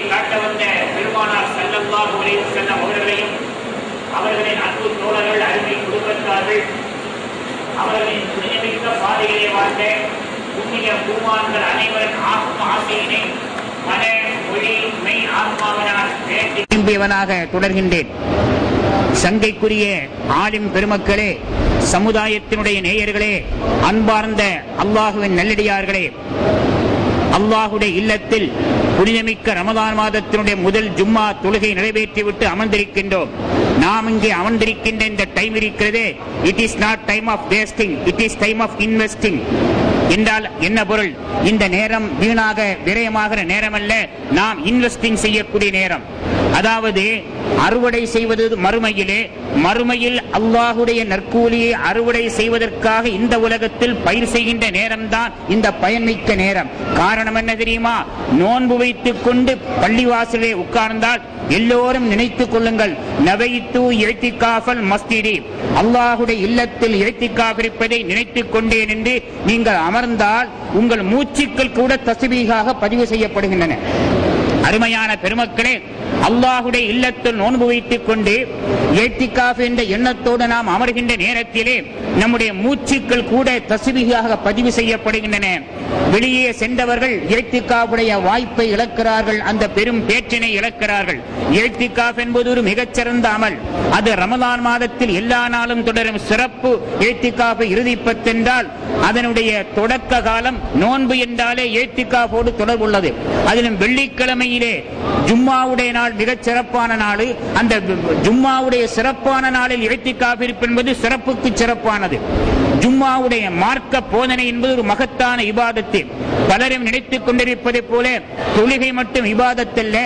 காட்ட வந்த பெருமானார் ஸல்லல்லாஹு அலைஹி வஸல்லம் அவர்களையும் அவர்களின் அன்பு தோழர்கள் அருமை குடும்பத்தார்கள் அவர்களின் புனிதமிக்க பாதையிலே வாழ்ந்த புண்ணிய பூமான்கள் அனைவரின் ஆத்ம ஆசையினை மன மொழி மெய் ஆத்மாவினால் வேண்டி விரும்பியவனாக தொடர்கின்றேன் சங்கைக்குரிய ஆலிம் பெருமக்களே சமுதாயத்தினுடைய நேயர்களே அன்பார்ந்த அல்லாஹுவின் நல்லடியார்களே அல்லாஹுடைய இல்லத்தில் புனிதமிக்க ரமதான் மாதத்தினுடைய முதல் ஜும்மா தொழுகை நிறைவேற்றிவிட்டு அமர்ந்திருக்கின்றோம் நாம் இங்கே அமர்ந்திருக்கின்ற இந்த டைம் இருக்கிறதே it is not time of wasting it is time of investing என்றால் என்ன பொருள் இந்த நேரம் வீணாக விரயமாகிற நேரம் அல்ல நாம் இன்வெஸ்டிங் செய்யக்கூடிய நேரம் அதாவது அறுவடை செய்வது மறுமையிலே மறுமையில் அல்லாஹுடைய நற்கூலியை அறுவடை செய்வதற்காக இந்த உலகத்தில் பயிர் செய்கின்ற நேரம்தான் இந்த பயன்மிக்க நேரம் காரணம் என்ன தெரியுமா நோன்பு வைத்துக் கொண்டு பள்ளிவாசலே உட்கார்ந்தால் எல்லோரும் நினைத்துக் கொள்ளுங்கள் நவைத்து எழுத்திக்காஃபல் மஸ்திரி அல்லாஹுடைய இல்லத்தில் எழுத்திக்காஃப் இருப்பதை நினைத்துக் கொண்டேன் என்று நீங்கள் அமர்ந்தால் உங்கள் மூச்சுக்கள் கூட தசுபீகாக பதிவு செய்யப்படுகின்றன அருமையான பெருமக்களே அல்லாஹுடைய இல்லத்தில் நோன்பு வைத்துக் கொண்டு ஏத்திக்காஃப் என்ற எண்ணத்தோடு நாம் அமர்கின்ற நேரத்திலே நம்முடைய மூச்சுக்கள் கூட தசுபிகாக பதிவு செய்யப்படுகின்றன வெளியே சென்றவர்கள் ஏத்திக்காவுடைய வாய்ப்பை இழக்கிறார்கள் அந்த பெரும் பேற்றினை இழக்கிறார்கள் ஏத்திக்காஃப் என்பது ஒரு மிகச்சிறந்த அமல் அது ரமலான் மாதத்தில் எல்லா நாளும் தொடரும் சிறப்பு ஏத்திக்காஃபை இறுதிப்பத்தென்றால் அதனுடைய தொடக்க காலம் நோன்பு என்றாலே ஏத்திக்காஃபோடு தொடர்புள்ளது அதிலும் வெள்ளிக்கிழமையிலே ஜும்மாவுடைய நாள் மிகச் சிறப்பான நாள் அந்த ஜும்மாவுடைய சிறப்பான நாளில் ஏத்திக்காஃப் இருப்பு என்பது சிறப்புக்கு சிறப்பானது ஜும்மாவுடைய மார்க்க போதனை என்பது ஒரு மகத்தான இபாதத்து பலரும் நினைத்துக் கொண்டிருப்பதைப் போல தொழுகை மட்டும் இபாதத்தல்ல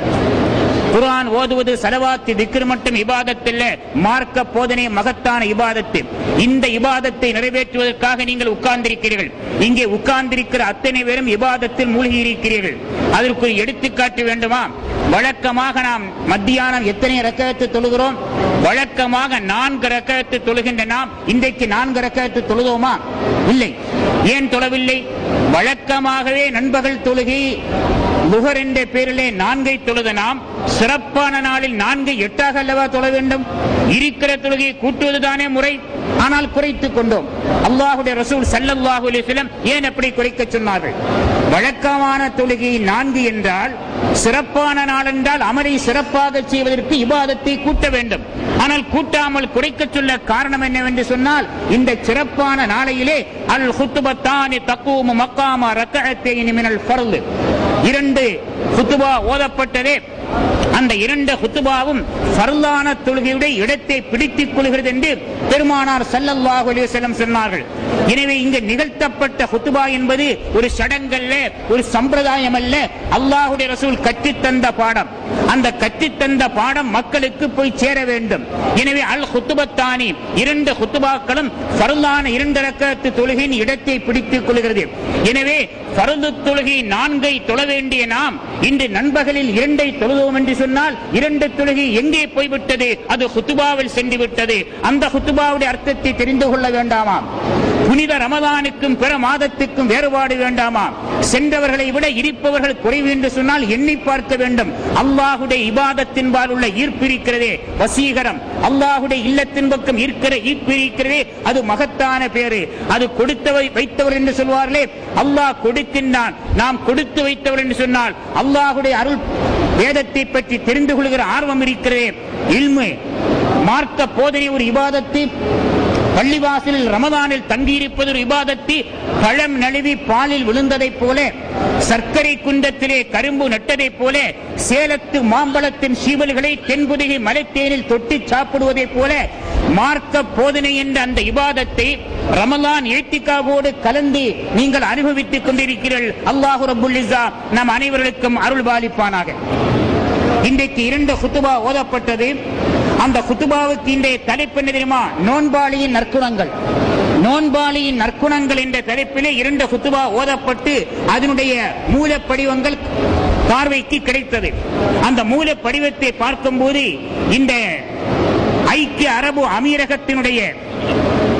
குர்ஆன் ஓதுவது சலவாத்து திக்ர் மட்டும் இபாதத்தல்ல மார்க்க போதனை மகத்தான இபாதத்து இந்த இபாதத்தை நிறைவேற்றுவதற்காக நீங்கள் உட்கார்ந்திருக்கிறீர்கள் இங்கே உட்கார்ந்திருக்கிற அத்தனை பேரும் இபாதத்தில் மூழ்கி இருக்கிறீர்கள் அதற்கு ஒரு எடுத்துக்காட்டு வேண்டுமா வழக்கமாக நாம் மத்தியானம் எத்தனை ரக்கத்து தொழுகிறோம் வழக்கமாக நான்கு ரக்கத்து தொழுகின்ற நாம் இன்றைக்கு நான்கு ரக்கத்து தொழுதோமா இல்லை ஏன் தொழவில்லை வழக்கமாகவே நண்பகல் தொழுகை லுகர் என்ற பேரிலே நான்கை தொழுத நாம் சிறப்பான நாளில் நான்கு எட்டாக அல்லவா தொழ வேண்டும் இருக்கிற தொழுகையை கூட்டுவதுதானே முறை ஆனால் குறைத்துக் கொண்டோம் அல்லாஹுடைய ரசூல் சல்லல்லாஹு அலைஹி வஸல்லம் ஏன் அப்படி குறைக்க சொன்னார்கள் வழக்கமான தொழுகை நான்கு என்றால் சிறப்பான நாள் என்றால் அமலை சிறப்பாக செய்வதற்கு இபாதத்தை கூட்ட வேண்டும் ஆனால் கூட்டாமல் குறைக்க சொல்ல காரணம் என்னவென்று சொன்னால் இந்த சிறப்பான நாளையிலே அல் ஹுத்துபத்தானி தக்குவமு மக்காமா ரக்கஅத்தைனி மினல் ஃபர்து இரண்டு ஹுத்துபா ஓதப்பட்டதே அந்த இரண்டு ஹுத்துபாவும் ஃபர்லான தொழுகையுடைய இடத்தை பிடித்துக் கொள்கிறது என்று பெருமானார் ஸல்லல்லாஹு அலைஹி வஸல்லம் சொன்னார்கள் எனவே இங்கு நிகழ்த்தப்பட்ட ஹுத்துபா என்பது ஒரு சடங்கல்ல ஒரு சம்பிரதாயம் அல்ல அல்லாஹுடைய ரசூல் கற்றுத்தந்த பாடம் அந்த கற்றுத்தந்த பாடம் மக்களுக்கு போய் சேர வேண்டும் எனவே அல் ஹுத்துபத்தானி இரண்டு ஹுத்துபாக்களும் ஃபர்லான இரண்டு ரக்கத்து தொழுகையின் இடத்தை பிடித்துக் கொள்கிறது எனவே ஃபர்து தொழுகை நான்கை தொழ வேண்டிய நாம் இன்று நண்பகலில் இரண்டை தொழுதோம் என்று சொன்னால் இரண்டு தொழுகை எங்கே போய்விட்டது அது ஹுத்துபாவில் சென்று விட்டது அந்த ஹுத்துபாவுடைய அர்த்தத்தை தெரிந்து கொள்ள வேண்டாமா புனித ரமதானுக்கும் பிற மாதத்துக்கும் வேறுபாடு வேண்டாமா சென்றவர்களை விட இருப்பவர்கள் குறைவு என்று சொன்னால் எண்ணி பார்க்க வேண்டும் அல்லாஹுடைய இபாதத்தின்பால் உள்ள ஈர்ப்பு இருக்கிறதே வசீகரம் அல்லாஹுடைய இல்லத்தின் பக்கம் இருக்கிற ஈர்ப்பு இருக்கிறதே அது மகத்தான பேரு அது கொடுத்தவை வைத்தவர் என்று சொல்வார்களே அல்லாஹ் கொடுக்கின்றான் நாம் கொடுத்து வைத்தவர் என்று சொன்னால் அல்லாஹுடைய அருள் வேதத்தை பற்றி தெரிந்து கொள்கிற ஆர்வம் இருக்கிறதே இல்மு மார்க்க போதனை ஒரு இபாதத்தை பள்ளிவாசலில் ரமதானில் தங்கியிருப்பது ஒரு இபாதத்தி பழம் நழுவி பாலில் விழுந்ததைப் போல சர்க்கரை குண்டத்திலே கரும்பு நட்டதைப் போல சேலத்து மாம்பழத்தின் சீவல்களை தென்புதிகை மலைத்தேனில் தொட்டி சாப்பிடுவதைப் போல மார்க்க போதனை என்ற அந்த இபாதத்தை ரமலான் ஏத்திக்காவோடு கலந்து நீங்கள் அனுபவித்துக் கொண்டிருக்கிறீர்கள் அல்லாஹு ரபுல் நம் அனைவர்களுக்கும் அருள் பாலிப்பானாக இன்றைக்கு இரண்டு குத்துபா ஓதப்பட்டது அந்த குத்துபாவுக்கு இன்றைய தலைப்பு என்ன தெரியுமா நோன்பாளியின் நற்குணங்கள் நோன்பாளியின் நற்குணங்கள் என்ற தலைப்பிலே இரண்டு குத்துபா ஓதப்பட்டு அதனுடைய மூல படிவங்கள் பார்வைக்கு கிடைத்தது அந்த மூல படிவத்தை பார்க்கும்போது இந்த ஐக்கிய அரபு அமீரகத்தினுடைய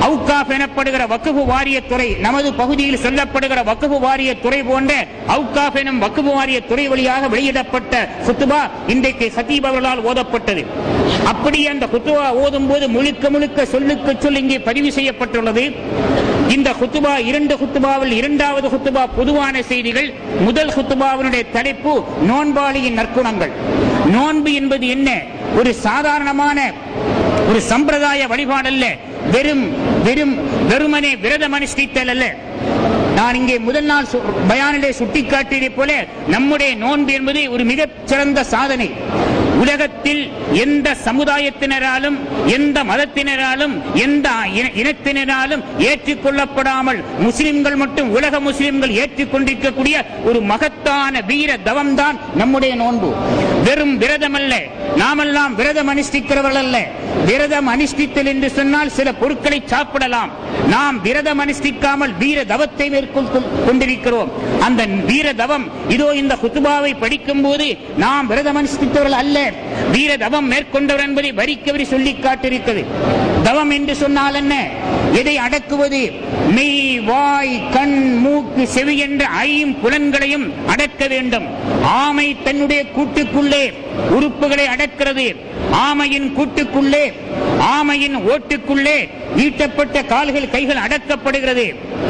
அவுகாப் எனப்படுகிற வக்குபு வாரிய துறை நமது பகுதியில் சொல்லப்படுகிற வக்குபு வாரிய துறை போன்ற அவுகாப் எனும் வக்குபு வாரிய துறை வழியாக வெளியிடப்பட்ட குத்துபா இன்றைக்கு சதீப் அவர்களால் ஓதப்பட்டது அப்படி அந்த குத்துபா ஓதும் போது முழுக்க முழுக்க சொல்லுக்கு சொல் இங்கே பதிவு செய்யப்பட்டுள்ளது இந்த குத்துபா இரண்டு குத்துபாவில் இரண்டாவது குத்துபா பொதுவான செய்திகள் முதல் குத்துபாவினுடைய தலைப்பு நோன்பாளியின் நற்குணங்கள் நோன்பு என்பது என்ன ஒரு சாதாரணமான ஒரு சம்பிரதாய வழிபாடல்ல வெறும் வெறும் வெறுமனே விரதம் அனுஷ்டித்தல் அல்ல நான் இங்கே முதல் நாள் சு- பயானிலே சுட்டிக்காட்டியதை போல நம்முடைய நோன்பு என்பது ஒரு மிகச் சிறந்த சாதனை உலகத்தில் எந்த சமுதாயத்தினராலும் எந்த மதத்தினராலும் எந்த இன- இனத்தினராலும் ஏற்றுக்கொள்ளப்படாமல் முஸ்லிம்கள் மட்டும் உலக முஸ்லிம்கள் ஏற்றுக்கொண்டிருக்கக்கூடிய ஒரு மகத்தான வீர தவம் தான் நம்முடைய நோன்பு வெறும் விரதம் அல்ல நாமெல்லாம் விரதம் அனுஷ்டிக்கிறவர்கள் அல்ல விரதம் அனுஷ்டித்தல் என்று சொன்னால் சில பொருட்களை சாப்பிடலாம் நாம் விரதம் அனுஷ்டிக்காமல் வீர தவத்தை மேற்கொண்டு கொண்டிருக்கிறோம் அந்த வீர தவம் இதோ இந்த குத்துபாவை படிக்கும் போது நாம் விரதம் அனுஷ்டித்தவர்கள் அல்ல வீர தவம் மேற்கொண்டவர் என்பதை வரிக்க வரி சொல்லி காட்டிருக்கிறது தவம் என்று சொன்னால் என்ன எதை அடக்குவது மெய் வாய் கண் மூக்கு செவி என்ற ஐம்புலன்களையும் அடக்க வேண்டும் ஆமை தன்னுடைய கூட்டுக்குள்ளே உறுப்புகளை அடக்கிறது ஆமையின் கூட்டுக்குள்ளே ஆமையின் ஓட்டுக்குள்ளே ஈட்டப்பட்ட கால்கள் கைகள் அடக்கப்படுகிறது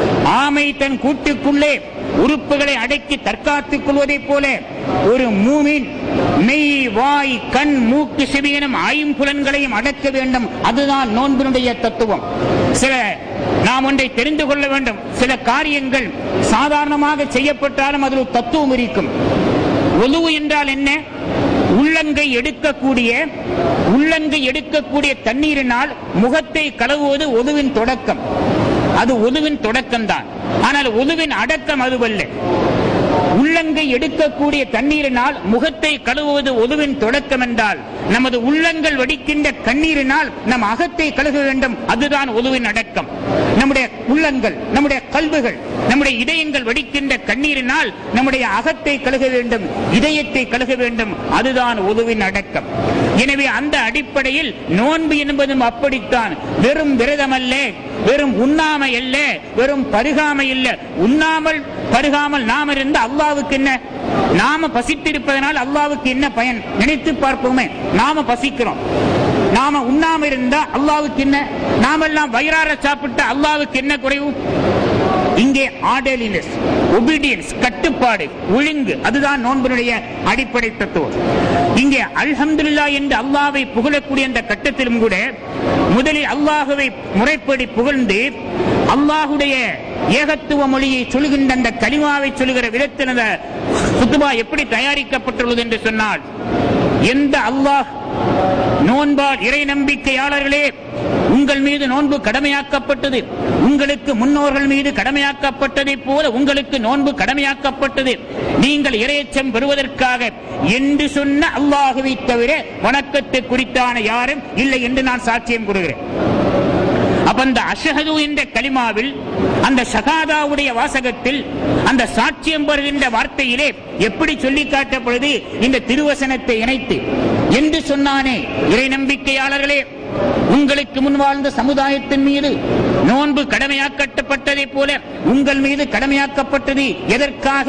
ஆமை தன் கூட்டுக்குள்ளே உறுப்புகளை அடக்கி தற்காத்துக் கொள்வதைப் போல ஒரு மூமின் மெய் வாய் கண் மூக்கு செவி எனும் ஐம்புலன்களையும் அடக்க வேண்டும் அதுதான் நோன்பினுடைய தத்துவம் சில நாம் ஒன்றை தெரிந்து கொள்ள வேண்டும் சில காரியங்கள் சாதாரணமாக செய்யப்பட்டாலும் அதில் ஒரு தத்துவம் இருக்கும் ஒலுவு என்றால் என்ன உள்ளங்கை எடுக்கக்கூடிய உள்ளங்கை எடுக்கக்கூடிய தண்ணீரினால் முகத்தை கழுவுவது ஒலுவின் தொடக்கம் அது ஒலுவின் தொடக்கம்தான் ஆனால் ஒலுவின் அடக்கம் அதுவல்ல உள்ளங்கை எடுக்கக்கூடிய தண்ணீரினால் முகத்தை கழுவுவது ஒதுவின் தொடக்கம் என்றால் நமது உள்ளங்கள் வடிக்கின்ற கண்ணீரினால் நம் அகத்தை கழுக வேண்டும் அதுதான் ஒதுவின் அடக்கம் நம்முடைய உள்ளங்கள் நம்முடைய கல்வுகள் நம்முடைய இதயங்கள் வடிக்கின்ற கண்ணீரினால் நம்முடைய அகத்தை கழுக வேண்டும் இதயத்தை கழுக வேண்டும் அதுதான் ஒதுவின் அடக்கம் எனவே அந்த அடிப்படையில் நோன்பு என்பதும் அப்படித்தான் வெறும் விரதம் அல்ல வெறும் உண்ணாமை அல்ல வெறும் பருகாமை இல்ல உண்ணாமல் பருகாமல் நாம் இருந்து அல்லாவுக்கு என்ன நாம பசித்திருப்பதனால் அல்லாவுக்கு என்ன பயன் நினைத்து பார்ப்போமே நாம பசிக்கிறோம் நாம உண்ணாம இருந்தா அல்லாவுக்கு என்ன நாமெல்லாம் வயிறார சாப்பிட்ட அல்லாவுக்கு என்ன குறைவு இங்கே ஆர்டர்லினஸ் ஒபீடியன்ஸ் கட்டுப்பாடு ஒழுங்கு அதுதான் நோன்பினுடைய அடிப்படை தத்துவம் இங்கே அல்ஹம்துலில்லா என்று அல்லாவை புகழக்கூடிய அந்த கட்டத்திலும் கூட முதலில் அல்லாஹுவை முறைப்படி புகழ்ந்து அல்லாஹுடைய ஏகத்துவ மொழியை சொல்கின்ற அந்த கலிமாவை சொல்லுகிற விதத்தில் அந்த குத்துபா எப்படி தயாரிக்கப்பட்டுள்ளது என்று சொன்னால் எந்த அல்லாஹ் நோன்பால் இறை நம்பிக்கையாளர்களே உங்கள் மீது நோன்பு கடமையாக்கப்பட்டது உங்களுக்கு முன்னோர்கள் மீது கடமையாக்கப்பட்டதை போல உங்களுக்கு நோன்பு கடமையாக்கப்பட்டது நீங்கள் இறையச்சம் பெறுவதற்காக என்று சொன்ன அல்லாஹுவை தவிர வணக்கத்தை குறித்தான யாரும் இல்லை என்று நான் சாட்சியம் கூறுகிறேன் அப்ப அந்த அஷஹது என்ற கலிமாவில் அந்த ஷகாதாவுடைய வாசகத்தில் அந்த சாட்சியம் பெறுகின்ற வார்த்தையிலே எப்படி சொல்லி காட்டப்படுது இந்த திருவசனத்தை இணைத்து என்று சொன்னானே இறை நம்பிக்கையாளர்களே உங்களுக்கு முன் வாழ்ந்த சமுதாயத்தின் மீது நோன்பு கடமையாக்கப்பட்டதைப் போல உங்கள் மீது கடமையாக்கப்பட்டது எதற்காக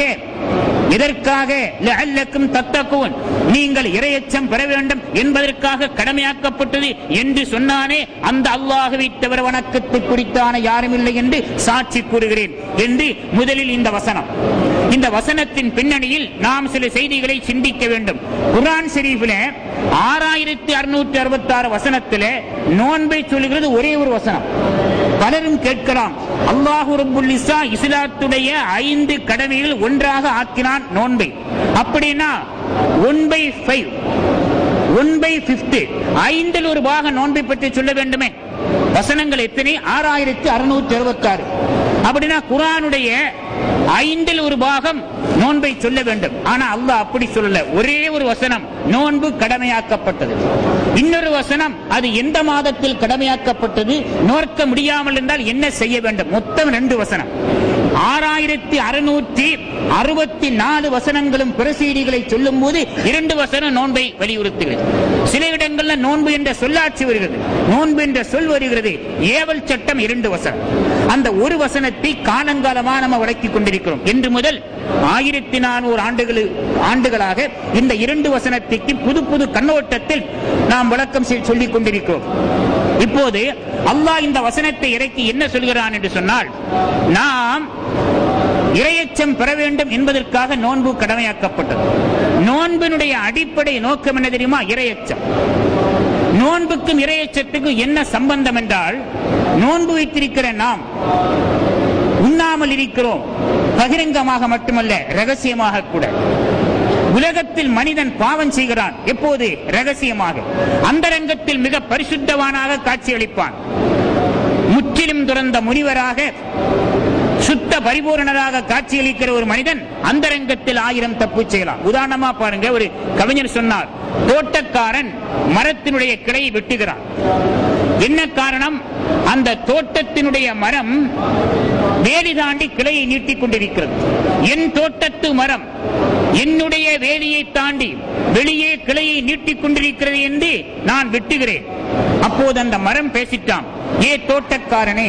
எதற்காக லஅல்லக்கும் தத்தக்குவன் நீங்கள் இரையச்சம் பெற வேண்டும் என்பதற்காக கடமையாக்கப்பட்டது என்று சொன்னானே அந்த அல்லாஹுவை தவிர வணக்கத்தை குறித்தான யாரும் இல்லை என்று சாட்சி கூறுகிறேன் என்று முதலில் இந்த வசனம் இந்த வசனத்தின் பின்னணியில் நாம் சில செய்திகளை சிந்திக்க வேண்டும் குர்ஆன் ஷெரீஃபில் ஆறாயிரத்தி அறுநூற்றி அறுபத்தி ஆறு வசனத்தில் நோன்பை சொல்லுகிறது ஒரே ஒரு வசனம் பலரும் கேட்கலாம் அல்லாஹு ரப்புல் இஸ்ஸா இஸ்லாத்துடைய ஐந்து கடமைகள் ஒன்றாக ஆக்கினான் நோன்பை அப்படின்னா one by five one by fifth ஐந்தில் ஒரு பாகம் நோன்பை பற்றி சொல்ல வேண்டுமே வசனங்கள் எத்தனை ஆறாயிரத்தி அறுநூத்தி அறுபத்தி ஆறு அப்படின்னா குரானுடைய ஐந்தில் ஒரு பாகம் நோன்பை சொல்ல வேண்டும் ஆனா அல்லாஹ் அப்படி சொல்லல ஒரே ஒரு வசனம் நோன்பு கடமையாக்கப்பட்டது இன்னொரு வசனம் அது எந்த மாதத்தில் கடமையாக்கப்பட்டது நோக்க முடியாமல் இருந்தால் என்ன செய்ய வேண்டும் மொத்தம் ரெண்டு வசனம் ஆறாயிரத்தி அறுநூற்றி அறுபத்தி நாலு வசனங்களும் பிரசீடிகளை சொல்லும் போது இரண்டு வசனம் நோன்பை வலியுறுத்துகிறது சில இடங்கள்ல நோன்பு என்ற சொல்லாட்சி வருகிறது நோன்பு என்ற சொல் வருகிறது ஏவல் சட்டம் இரண்டு வசனம் அந்த ஒரு வசனத்தை காலங்காலமா நம்ம வழக்கிக் கொண்டிருக்கிறோம் என்று முதல் ஆயிரத்தி நானூறு ஆண்டுகள் ஆண்டுகளாக இந்த இரண்டு வசனத்திற்கு புது புது கண்ணோட்டத்தில் நாம் விளக்கம் செய்- சொல்லிக் கொண்டிருக்கிறோம் இப்போது அல்லாஹ் இந்த வசனத்தை இறக்கி என்ன சொல்கிறான் என்று சொன்னால் நாம் இரையச்சம் பெற வேண்டும் என்பதற்காக நோன்பு கடமையாக்கப்பட்டது நோன்பினுடைய அடிப்படை நோக்கம் என்ன தெரியுமா இரையச்சம் நோன்புக்கும் இரையச்சத்துக்கும் என்ன சம்பந்தம் என்றால் நோன்பு வைத்திருக்கிற நாம் உண்ணாமல் இருக்கிறோம் பகிரங்கமாக மட்டுமல்ல ரகசியமாக கூட உலகத்தில் மனிதன் பாவம் செய்கிறான் எப்போது ரகசியமாக அந்தரங்கத்தில் மிக பரிசுத்தவானாக காட்சியளிப்பான் முற்றிலும் துறந்த முனிவராக சுத்த பரிபூரணராக காட்சியளிக்கிற ஒரு மனிதன் அந்தரங்கத்தில் ஆயிரம் தப்பு செய்யலாம் உதாரணமா பாருங்க ஒரு கவிஞர் சொன்னார் தோட்டக்காரன் மரத்தினுடைய கிளையை வெட்டுகிறான் என்ன காரணம் அந்த தோட்டத்தினுடைய மரம் வேலி தாண்டி கிளையை நீட்டிக் கொண்டிருக்கிறது என் தோட்டத்து மரம் என்னுடைய வேலியை தாண்டி வெளியே கிளையை நீட்டிக் கொண்டிருக்கிறது என்று நான் வெட்டுகிறேன் அப்போது அந்த மரம் பேசிட்டான் ஏ தோட்டக்காரனே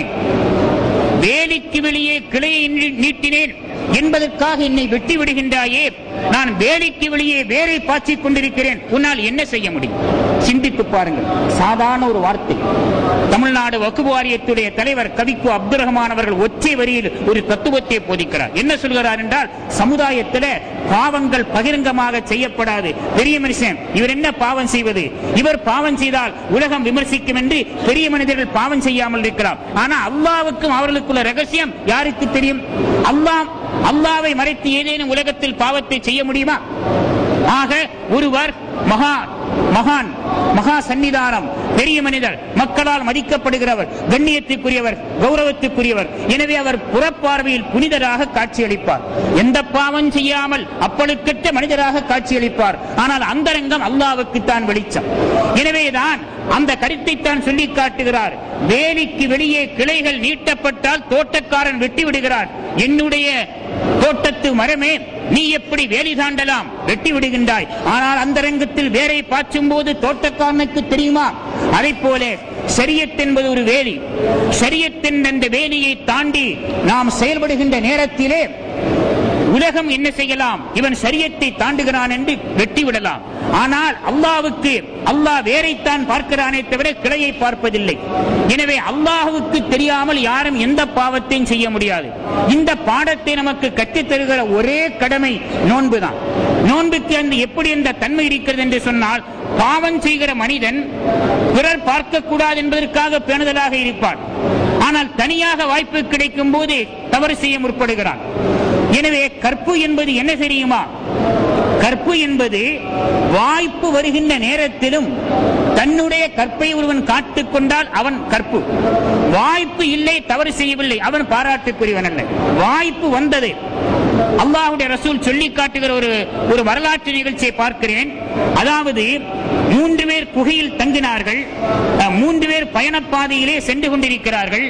வேலிக்கு வெளியே கிளையை நீ- நீட்டினேன் என்பதற்காக என்னை வெட்டி விடுகின்றாயே நான் வேலிக்கு வெளியே வேரை பாய்ச்சிக் கொண்டிருக்கிறேன் உன்னால் என்ன செய்ய முடியும் சிந்தித்து பாருங்கள் சாதாரண ஒரு வார்த்தை தமிழ்நாடு வகுப்பு வாரியத்துடைய தலைவர் கவிக்கு அப்துல் ரஹ்மான் அவர்கள் ஒற்றை வரியில் ஒரு தத்துவத்தை போதிக்கிறார் என்ன சொல்கிறார் என்றால் சமுதாயத்தில் பாவங்கள் பகிரங்கமாக செய்யப்படாது பெரிய மனுஷன் இவர் என்ன பாவம் செய்வது இவர் பாவம் செய்தால் உலகம் விமர்சிக்கும் என்று பெரிய மனிதர்கள் பாவம் செய்யாமல் இருக்கிறார் ஆனா அல்லாவுக்கும் அவர்களுக்குள்ள ரகசியம் யாருக்கு தெரியும் அல்லாஹ் அல்லாவை மறைத்து ஏதேனும் உலகத்தில் பாவத்தை செய்ய முடியுமா ஆக ஒருவர் மகா மகான் மகா சன்னிதானம் பெரிய மனிதர் மக்களால் மதிக்கப்படுகிறவர் கண்ணியத்துக்குரியவர் கௌரவத்துக்குரியவர் எனவே அவர் புறப்பார்வையில் புனிதராக காட்சியளிப்பார் எந்த பாவம் செய்யாமல் அப்பழுக்கற்ற மனிதராக காட்சியளிப்பார் ஆனால் அந்தரங்கம் அல்லாவுக்குத்தான் வெளிச்சம் எனவேதான் அந்த கருத்தை தான் சொல்லி காட்டுகிறார் வேலிக்கு வெளியே கிளைகள் நீட்டப்பட்டால் தோட்டக்காரன் வெட்டி விடுகிறார் என்னுடைய தோட்டத்து மரமே நீ எப்படி வேலி தாண்டலாம் வெட்டி விடுகின்றாய் ஆனால் அந்த ரங்கத்தில் வேரை பாய்ச்சும் போது தோட்டக்காரனுக்கு தெரியுமா அதை போல சரியத் என்பது ஒரு வேலி சரியத்தின் அந்த வேலியை தாண்டி நாம் செயல்படுகின்ற நேரத்திலே உலகம் என்ன செய்யலாம் இவன் சரியத்தை தாண்டுகிறான் என்று வெட்டி விடலாம் ஆனால் அல்லாவுக்கு அல்லாஹ் வேரைத்தான் பார்க்கிறானே தவிர கிளையை பார்ப்பதில்லை எனவே அல்லாஹுவுக்கு தெரியாமல் யாரும் எந்த பாவத்தையும் செய்ய முடியாது இந்த பாடத்தை நமக்கு கற்றுத் தருகிற ஒரே கடமை நோன்புதான் நோன்புக்கு அந்த எப்படி அந்த தன்மை இருக்கிறது என்று சொன்னால் பாவம் செய்கிற மனிதன் பிறர் பார்க்க கூடாது என்பதற்காக பேணுதலாக இருப்பான் ஆனால் தனியாக வாய்ப்பு கிடைக்கும் போது தவறு செய்ய முற்படுகிறான் எனவே கற்பு என்பது என்ன தெரியுமா கற்பு என்பது வாய்ப்பு வருகின்ற நேரத்திலும் தன்னுடைய கற்பை ஒருவன் காட்டுக் கொண்டால் அவன் கற்பு வாய்ப்பு இல்லை தவறு செய்யவில்லை அவன் பாராட்டுக்குரியவன் அல்ல வாய்ப்பு வந்தது அல்லாஹ்வுடைய ரசூல் சொல்லி காட்டுகிற ஒரு ஒரு வரலாற்று நிகழ்ச்சியை பார்க்கிறேன் அதாவது மூன்று பேர் குகையில் தங்கினார்கள் அஹ், மூன்று பேர் பயணப்பாதையிலே சென்று கொண்டிருக்கிறார்கள்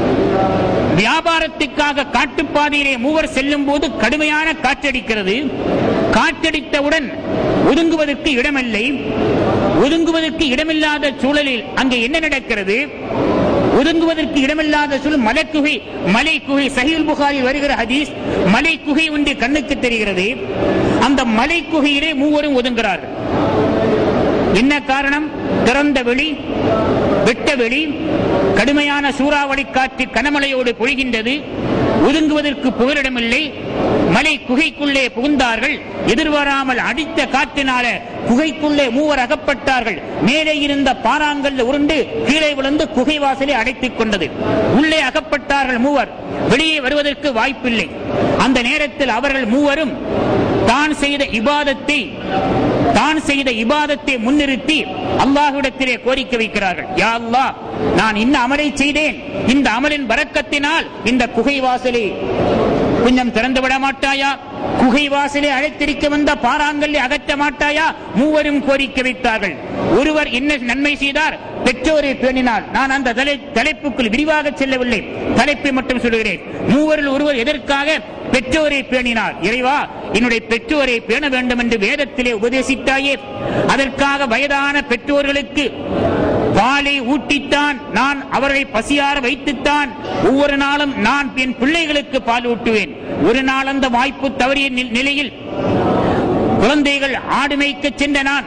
வியாபாரத்துக்காக காட்டுப்பாதையிலே மூவர் செல்லும் போது கடுமையான காற்றடிக்கிறது காற்றடித்தவுடன் ஒதுங்குவதற்கு இடமில்லை ஒதுங்குவதற்கு இடமில்லாத சூழலில் அங்கே என்ன நடக்கிறது ஒதுங்குவதற்கு இடமில்லாத சூழல் மலைக்குகை மலை குகை சஹீல் புகாரில் வருகிற ஹதீஸ் மலை குகை ஒன்று கண்ணுக்கு தெரிகிறது அந்த மலை குகையிலே மூவரும் ஒதுங்குகிறார்கள் என்ன காரணம் திறந்த வெளி வெட்ட வெளி கடுமையான சூறாவளி காற்று கனமழையோடு பொழிகின்றது ஒதுங்குவதற்கு புகலிடமில்லை மலை குகைக்குள்ளே புகுந்தார்கள் எதிர்வராமல் அடித்த காற்றினால குகைக்குள்ளே மூவர் அகப்பட்டார்கள் மேலே இருந்த பாறாங்கல்ல உருண்டு கீழே விழுந்து குகை வாசலை அடைத்துக் கொண்டது உள்ளே அகப்பட்டார்கள் மூவர் வெளியே வருவதற்கு வாய்ப்பில்லை அந்த நேரத்தில் அவர்கள் மூவரும் தான் செய்த இபாதத்தை தான் செய்த இபாதத்தை முன்னிறுத்தி அல்லாஹ்விடத்திலே கோரிக்கை வைக்கிறார்கள் யா அல்லாஹ் நான் இன்ன அமலை செய்தேன் இந்த அமலின் பரக்கத்தினால் இந்த குகை வாசலை கொஞ்சம் திறந்து விட மாட்டாயா குகை வாசலை அழைத்திருக்க வந்த பாறாங்கல்லை அகற்ற மாட்டாயா மூவரும் கோரிக்கை வைத்தார்கள் ஒருவர் என்ன நன்மை செய்தார் பெற்றோரை பேணினார் நான் அந்த தலை தலைப்புக்குள் விரிவாக செல்லவில்லை தலைப்பை மட்டும் சொல்கிறேன் மூவரில் ஒருவர் எதற்காக பெற்றோரை பேணினார் இறைவா என்னுடைய பெற்றோரை பேண வேண்டும் என்று வேதத்திலே உபதேசித்தாயே அதற்காக வயதான பெற்றோர்களுக்கு பாலை ஊட்டித்தான் நான் அவர்களை பசியார வைத்துத்தான் ஒவ்வொரு நாளும் நான் என் பிள்ளைகளுக்கு பால் ஊட்டுவேன் ஒரு நாள் அந்த வாய்ப்பு தவறிய நி- நிலையில் குழந்தைகள் ஆடு மேய்க்க சென்ற நான்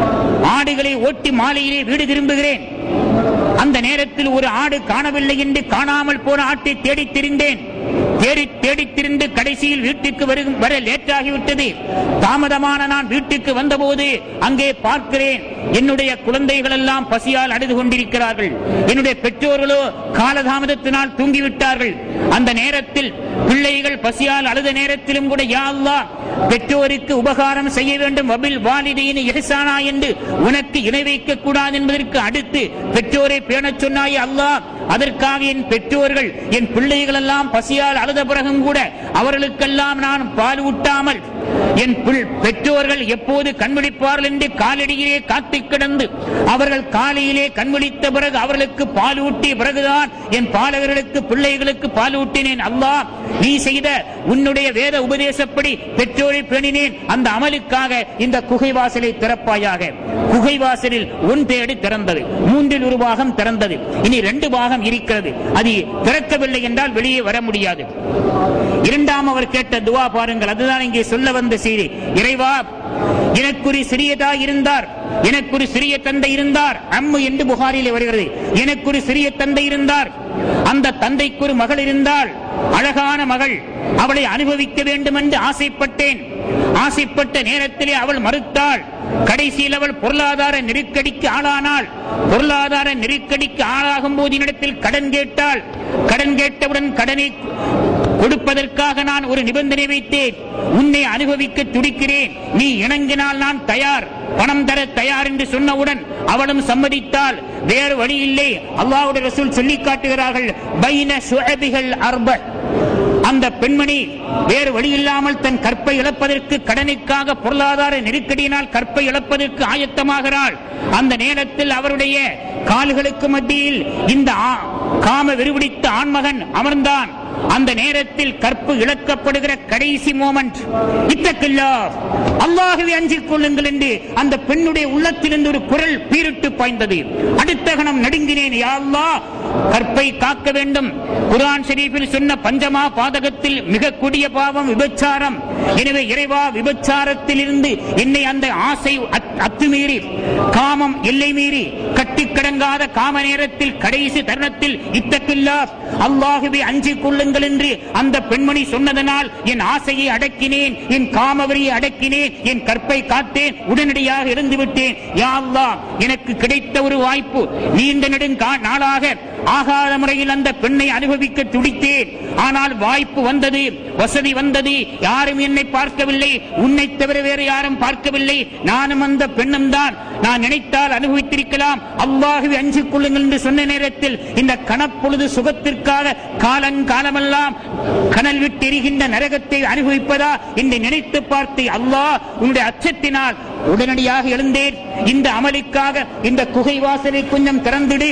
ஆடுகளை ஓட்டி மாலையிலே வீடு திரும்புகிறேன் அந்த நேரத்தில் ஒரு ஆடு காணவில்லை என்று காணாமல் போன ஆட்டை தேடித் திரிந்தேன் தேடி தேடித் திரிந்து கடைசியில் வீட்டுக்கு வரும் வர லேட்டாகிவிட்டது தாமதமான நான் வீட்டுக்கு வந்தபோது அங்கே பார்க்கிறேன் என்னுடைய குழந்தைகள் எல்லாம் பசியால் அழுது கொண்டிருக்கிறார்கள் என்னுடைய பெற்றோர்களோ காலதாமதத்தினால் தூங்கிவிட்டார்கள் அந்த நேரத்தில் பிள்ளைகள் பசியால் அழுத நேரத்திலும் கூட யா அல்லாஹ் பெற்றோருக்கு உபகாரம் செய்ய வேண்டும் வபில் வாலிதையின் இஹ்சானா என்று உனக்கு இணை வைக்க கூடாது என்பதற்கு அடுத்து பெற்றோரை பேணச் சொன்னாயே அல்லாஹ் அதற்காக என் பெற்றோர்கள் என் பிள்ளைகள் எல்லாம் பசியால் அழுத பிறகும் கூட அவர்களுக்கெல்லாம் நான் பால் ஊட்டாமல் என் பிள்- பெற்றோர்கள் எப்போது கண்விழிப்பார்கள் என்று காலடியிலே காத்து கிடந்து அவர்கள் காலையிலே கண்விழித்த பிறகு அவர்களுக்கு பால் ஊட்டிய பிறகுதான் என் பாலகர்களுக்கு பிள்ளைகளுக்கு பால் ஊட்டினேன் அல்லாஹ் நீ செய்த உன்னுடைய வேத உபதேசப்படி பெற்றோரை பேணினேன் அந்த அமலுக்காக இந்த குகை வாசலை திறப்பாயாக குகை வாசலில் ஒன் தேடி திறந்தது மூன்றில் ஒரு பாகம் திறந்தது இனி ரெண்டு பாகம் இருக்கிறது அது திறக்கவில்லை என்றால் வெளியே வர முடியாது இரண்டாம் அவர் கேட்ட துவா பாருங்கள் அதுதான் இங்கே சொல்ல வந்த செய்தி இறைவா எனக்கு ஒரு சிறிய தாய் இருந்தார் எனக்கு ஒரு சிறிய தந்தை இருந்தார் அம்மு என்று புகாரிலே வருகிறது எனக்கு ஒரு சிறிய தந்தை இருந்தார் அந்த தந்தைக்கு ஒரு மகள் இருந்தால் அழகான மகள் அவளை அனுபவிக்க வேண்டும் என்று ஆசைப்பட்டேன் ஆசைப்பட்ட நேரத்திலே அவள் மறுத்தாள் கடைசியில் அவள் பொருளாதார நெருக்கடிக்கு ஆளானாள் பொருளாதார நெருக்கடிக்கு ஆளாகும் போது என்னிடத்தில் கடன் கேட்டாள் கடன் கேட்டவுடன் கடனை கொடுப்பதற்காக நான் ஒரு நிபந்தனை வைத்தேன் உன்னை அனுபவிக்க துடிக்கிறேன் நீ இணங்கினால் நான் தயார் பணம் தர தயார் என்று சொன்னவுடன் அவளும் சம்மதித்தாள் வேறு வழி இல்லை அல்லாஹ்வுடைய ரசூல் சொல்லி காட்டுகிறார்கள் பைன சுஅபிகள் அர்ப அந்த பெண்மணி வேறு வழி இல்லாமல் தன் கற்பை இழப்பதற்கு கடனுக்காக பொருளாதார நெருக்கடியினால் கற்பை இழப்பதற்கு ஆயத்தமாகிறாள் அந்த நேரத்தில் அவருடைய கால்களுக்கு மத்தியில் இந்த ஆ- காம வெறுபிடித்த ஆண்மகன் அமர்ந்தான் அந்த நேரத்தில் கற்பு இழக்கப்படுகிற கடைசி மோமெண்ட் இத்தக்கில்லா அல்லாஹுவை அஞ்சிக் கொள்ளுங்கள் என்று அந்த பெண்ணுடைய உள்ளத்திலிருந்து ஒரு குரல் பீரிட்டு பாய்ந்தது அடுத்த கணம் நடுங்கினேன் யா அல்லாஹ் கற்பை காக்க வேண்டும் குர்ஆன் ஷரீஃபில் சொன்ன பஞ்சமா பாதகத்தில் மிக கொடிய பாவம் விபச்சாரம் எனவே இறைவா விபச்சாரத்தில் இருந்து என்னை அந்த ஆசை அத்- அத்துமீறி காமம் எல்லை மீறி கட்டி கடங்காத காம நேரத்தில் கடைசி தருணத்தில் இத்தக்கில்லா அல்லாஹுவை அஞ்சிக் கொள்ளுங்கள் என்று அந்த பெண்மணி சொன்னதனால் என் ஆசையை அடக்கினேன் என் காமவரியை அடக்கினேன் என் கற்பை காத்தேன் உடனடியாக இருந்து விட்டேன் யா அல்லாஹ் எனக்கு கிடைத்த ஒரு வாய்ப்பு நீண்ட நெடுங்கா நாளாக ஆகாத முறையில் அந்த பெண்ணை அனுபவிக்க துடித்தேன் ஆனால் வாய்ப்பு வந்தது வசதி வந்தது யாரும் என்னை பார்க்கவில்லை உன்னை தவிர வேறு யாரும் பார்க்கவில்லை நானும் அந்த பெண்ணும் தான் நான் நினைத்தால் அனுபவித்திருக்கலாம் அல்லாஹுவை அஞ்சிக் கொள்ளுங்கள் என்று சொன்ன நேரத்தில் இந்த கணப்பொழுது சுகத்திற்காக காலங்காலமெல்லாம் கனல் விட்டு எரிகின்ற நரகத்தை அனுபவிப்பதா என்று நினைத்து பார்த்து அல்லாஹ் உன்னுடைய அச்சத்தினால் உடனடியாக எழுந்தேன் இந்த அமலுக்காக இந்த குகை வாசலை கொஞ்சம் திறந்துடு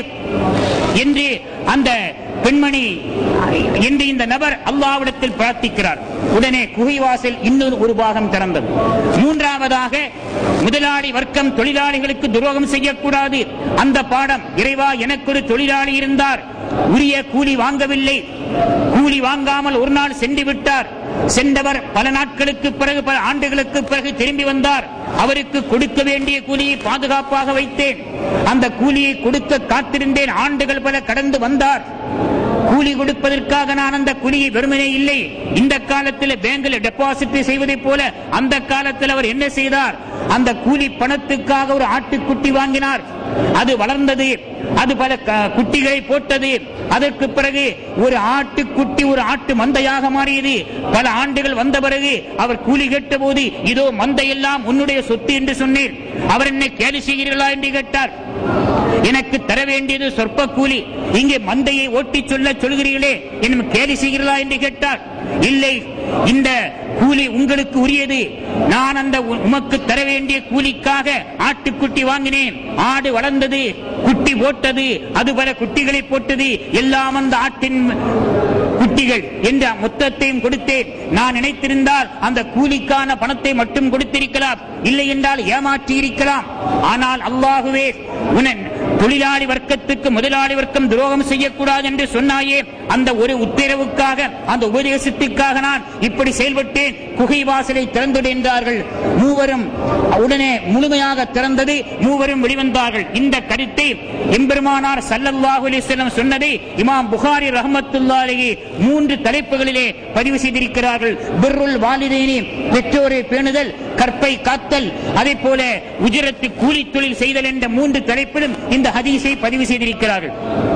என்று அந்த பெண்மணி என்று இந்த நபர் அல்லாவிடத்தில் பிரார்த்திக்கிறார் உடனே குகைவாசல் இன்னொரு ஒரு பாகம் திறந்தது மூன்றாவதாக முதலாளி வர்க்கம் தொழிலாளிகளுக்கு துரோகம் செய்யக்கூடாது அந்த பாடம் இறைவா எனக்கு ஒரு தொழிலாளி இருந்தார் உரிய கூலி வாங்கவில்லை கூலி வாங்காமல் ஒரு நாள் சென்று விட்டார் சென்றவர் பல நாட்களுக்கு பிறகு பல ஆண்டுகளுக்கு பிறகு திரும்பி வந்தார் அவருக்கு கொடுக்க வேண்டிய கூலியை பாதுகாப்பாக வைத்தேன் அந்த கூலியை கொடுக்க காத்திருந்தேன் ஆண்டுகள் பல கடந்து வந்தார் கூலி கொடுப்பதற்காக நான் அந்த கூலியை வெறுமனே இல்லை இந்த காலத்தில் பேங்கில் டெபாசிட் செய்வதைப் போல அந்த காலத்தில் அவர் என்ன செய்தார் அந்த கூலி பணத்துக்காக ஒரு ஆட்டுக்குட்டி வாங்கினார் அது வளர்ந்தது அது பல க- குட்டிகளை போட்டது அதற்கு பிறகு ஒரு ஆட்டுக்குட்டி ஒரு ஆட்டு மந்தையாக மாறியது பல ஆண்டுகள் வந்த பிறகு அவர் கூலி கேட்ட போது இதோ மந்தையெல்லாம் உன்னுடைய சொத்து என்று சொன்னீர் அவர் என்னை கேலி செய்கிறீர்களா என்று கேட்டார் கேட்டார் எனக்கு தர வேண்டியது சொற்ப கூலி இங்கே மந்தையை ஓட்டிச் சொல்ல சொல்கிறீர்களே என்னும் கேலி செய்கிறீர்களா என்று கேட்டார் இல்லை இந்த கூலி உங்களுக்கு உரியது நான் அந்த உ- உமக்கு தர வேண்டிய கூலிக்காக ஆட்டுக்குட்டி வாங்கினேன் ஆடு வளர்ந்தது குட்டி போட்டது அது பல குட்டிகளை போட்டது எல்லாம் அந்த ஆட்டின் குட்டிகள் என்ற மொத்தத்தையும் கொடுத்தேன் நான் நினைத்திருந்தால் அந்த கூலிக்கான பணத்தை மட்டும் கொடுத்திருக்கலாம் இல்லை என்றால் ஏமாற்றி இருக்கலாம் ஆனால் அல்லாஹுவே உனன் தொழிலாளி வர்க்கத்துக்கு முதலாளி வர்க்கம் துரோகம் செய்யக்கூடாது என்று சொன்னாயே அந்த ஒரு உத்தரவுக்காக அந்த உபதேசத்திற்காக நான் இப்படி செயல்பட்டேன் குகை வாசலை திறந்துடு என்றார்கள் மூவரும் உடனே முழுமையாக திறந்தது மூவரும் வெளிவந்தார்கள் இந்த கருத்தை எம்பெருமானார் சல்லல்லாஹு அலைஹி வஸல்லம் சொன்னதை இமாம் புகாரி ரஹமத்துல்லாஹி மூன்று தலைப்புகளிலே பதிவு செய்திருக்கிறார்கள் பிர்ருல் வாலிதைனி பெற்றோரை பேணுதல் கற்பை காத்தல் அதே போல உஜரத்து கூலி தொழில் செய்தல் என்ற மூன்று தலைப்பிலும் இந்த ஹதீஸை பதிவு செய்திருக்கிறார்கள்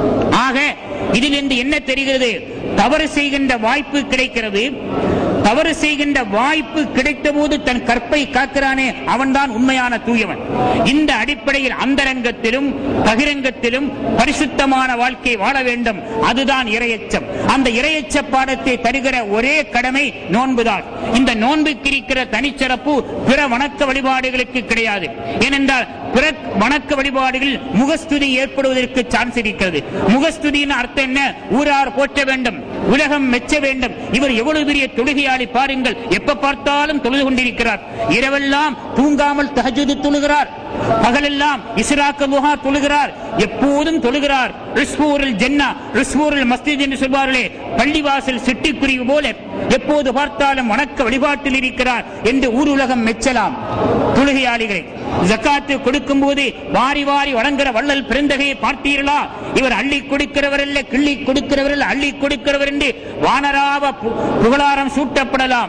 ஆக இதிலிருந்து என்ன தெரிகிறது தவறு செய்கின்ற வாய்ப்பு கிடைக்கிறது தவறு செய்கின்ற வாய்ப்பு கிடைத்த போது தன் கற்பை காக்கிறானே அவன்தான் உண்மையான தூயவன் இந்த அடிப்படையில் அந்தரங்கத்திலும் பகிரங்கத்திலும் பரிசுத்தமான வாழ்க்கை வாழ வேண்டும் அதுதான் இரையச்சம் அந்த இரையச்ச பாடத்தை தருகிற ஒரே கடமை நோன்புதான் இந்த நோன்புக்கு இருக்கிற தனிச்சிறப்பு பிற வணக்க வழிபாடுகளுக்கு கிடையாது ஏனென்றால் பிற வணக்க வழிபாடுகளில் முகஸ்துதி ஏற்படுவதற்கு சான்ஸ் இருக்கிறது முகஸ்துதியின் அர்த்தம் என்ன ஊரார் போற்ற வேண்டும் உலகம் மெச்ச வேண்டும் இவர் எவ்வளவு பெரிய தொழுகையாளி பாருங்கள் எப்ப பார்த்தாலும் தொழுது கொண்டிருக்கிறார் இரவெல்லாம் தூங்காமல் தஹஜுது தொழுகிறார் பகலெல்லாம் இஸ்ராக்க துஹா தொழுகிறார் எப்போதும் தொழுகிறார் ரிஸ்பூரில் ஜென்னா ரிஸ்பூரில் மஸ்ஜித் என்று சொல்வார்களே பள்ளிவாசல் சிட்டிக்குருவி போல எப்போது பார்த்தாலும் வணக்க வழிபாட்டில் இருக்கிறார் என்று ஊர் உலகம் மெச்சலாம் தொழுகையாளிகளை ஜக்காத்து கொடுக்கும் போது வாரி வாரி வழங்குற வள்ளல் பெருந்தகையை பார்த்தீர்களா இவர் அள்ளி கொடுக்கிறவர் அல்ல கிள்ளி கொடுக்கிறவர் அல்ல அள்ளி கொடுக்கிறவர் என்று வானராவ பு- புகழாரம் சூட்டப்படலாம்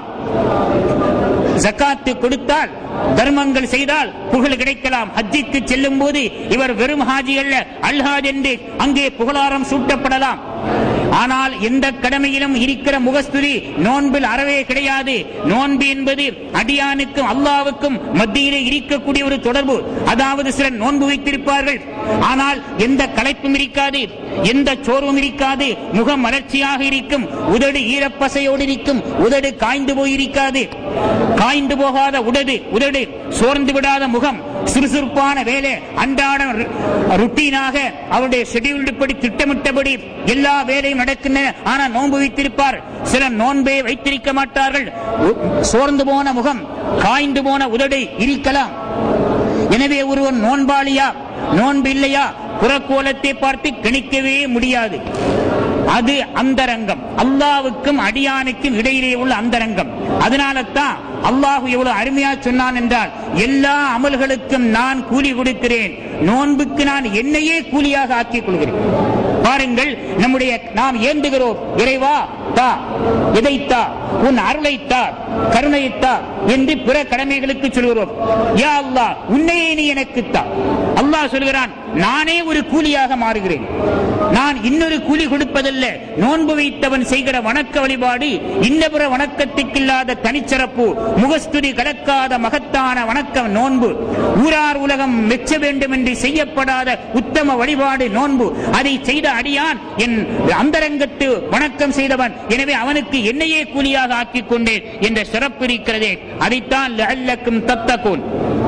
ஜக்காத்து கொடுத்தால் தர்மங்கள் செய்தால் புகழ் கிடைக்கலாம் ஹஜ்ஜிக்கு செல்லும் போது இவர் வெறும் ஹாஜி அல்ல அல்ஹாஜ் என்று அங்கே புகழாரம் சூட்டப்படலாம் ஆனால் எந்த கடமையிலும் இருக்கிற முகஸ்துதி நோன்பில் அறவே கிடையாது நோன்பு என்பது அடியானுக்கும் அல்லாவுக்கும் மத்தியிலே இருக்கக்கூடிய ஒரு தொடர்பு அதாவது சிலர் நோன்பு வைத்திருப்பார்கள் ஆனால் எந்த களைப்பும் இருக்காது எந்த சோர்வும் இருக்காது முகம் மலர்ச்சியாக இருக்கும் உதடு ஈரப்பசையோடு இருக்கும் உதடு காய்ந்து போயிருக்காது காய்ந்து போகாத உதடு உதடு சோர்ந்து விடாத முகம் சுறுசுறுப்பான வேலை அன்றாடம் ரு- ருட்டீனாக அவருடைய ஷெட்யூல்டு படி திட்டமிட்டபடி எல்லா வேலையும் நடக்கின்றன ஆனால் நோன்பு வைத்திருப்பார் சில நோன்பே வைத்திருக்க மாட்டார்கள் உ- சோர்ந்து போன முகம் காய்ந்து போன உதடு இருக்கலாம் எனவே ஒருவன் நோன்பாளியா நோன்பு இல்லையா புறக்கோலத்தை பார்த்து கணிக்கவே முடியாது அது அந்தரங்கம் அல்லாவுக்கும் அடியானுக்கும் இடையிலே உள்ள அந்தரங்கம் அதனால தான் அல்லாஹு எவ்வளவு அருமையா சொன்னான் என்றால் எல்லா அமல்களுக்கும் நான் கூலி கொடுக்கிறேன் நோன்புக்கு நான் என்னையே கூலியாக ஆக்கிக் கொள்கிறேன் பாருங்கள் நம்முடைய நாம் ஏந்துகிறோம் இறைவா தா எதைத்தா உன் அருளைத்தா கருணைத்தா என்று பிற கடமைகளுக்கு சொல்கிறோம் யா அல்லாஹ் உன்னையே நீ எனக்கு தா அல்லாஹ் சொல்கிறான் நானே ஒரு கூலியாக மாறுகிறேன் நான் இன்னொரு கூலி கொடுப்பதல்ல நோன்பு வைத்தவன் செய்கிற வணக்க வழிபாடு இன்னபிற வணக்கத்துக்கில்லாத தனிச்சிறப்பு முகஸ்துதி கலக்காத மகத்தான வணக்கம் நோன்பு ஊரார் உலகம் மெச்ச வேண்டும் என்று செய்யப்படாத உத்தம வழிபாடு நோன்பு அதை செய்த அடியான் என் அந்தரங்கத்து வணக்கம் செய்தவன் எனவே அவனுக்கு என்னையே கூலியாக ஆக்கிக் கொண்டேன் என்ற சிறப்பு இருக்கிறதே அதைத்தான் லஅல்லக்கும் தத்தகூன்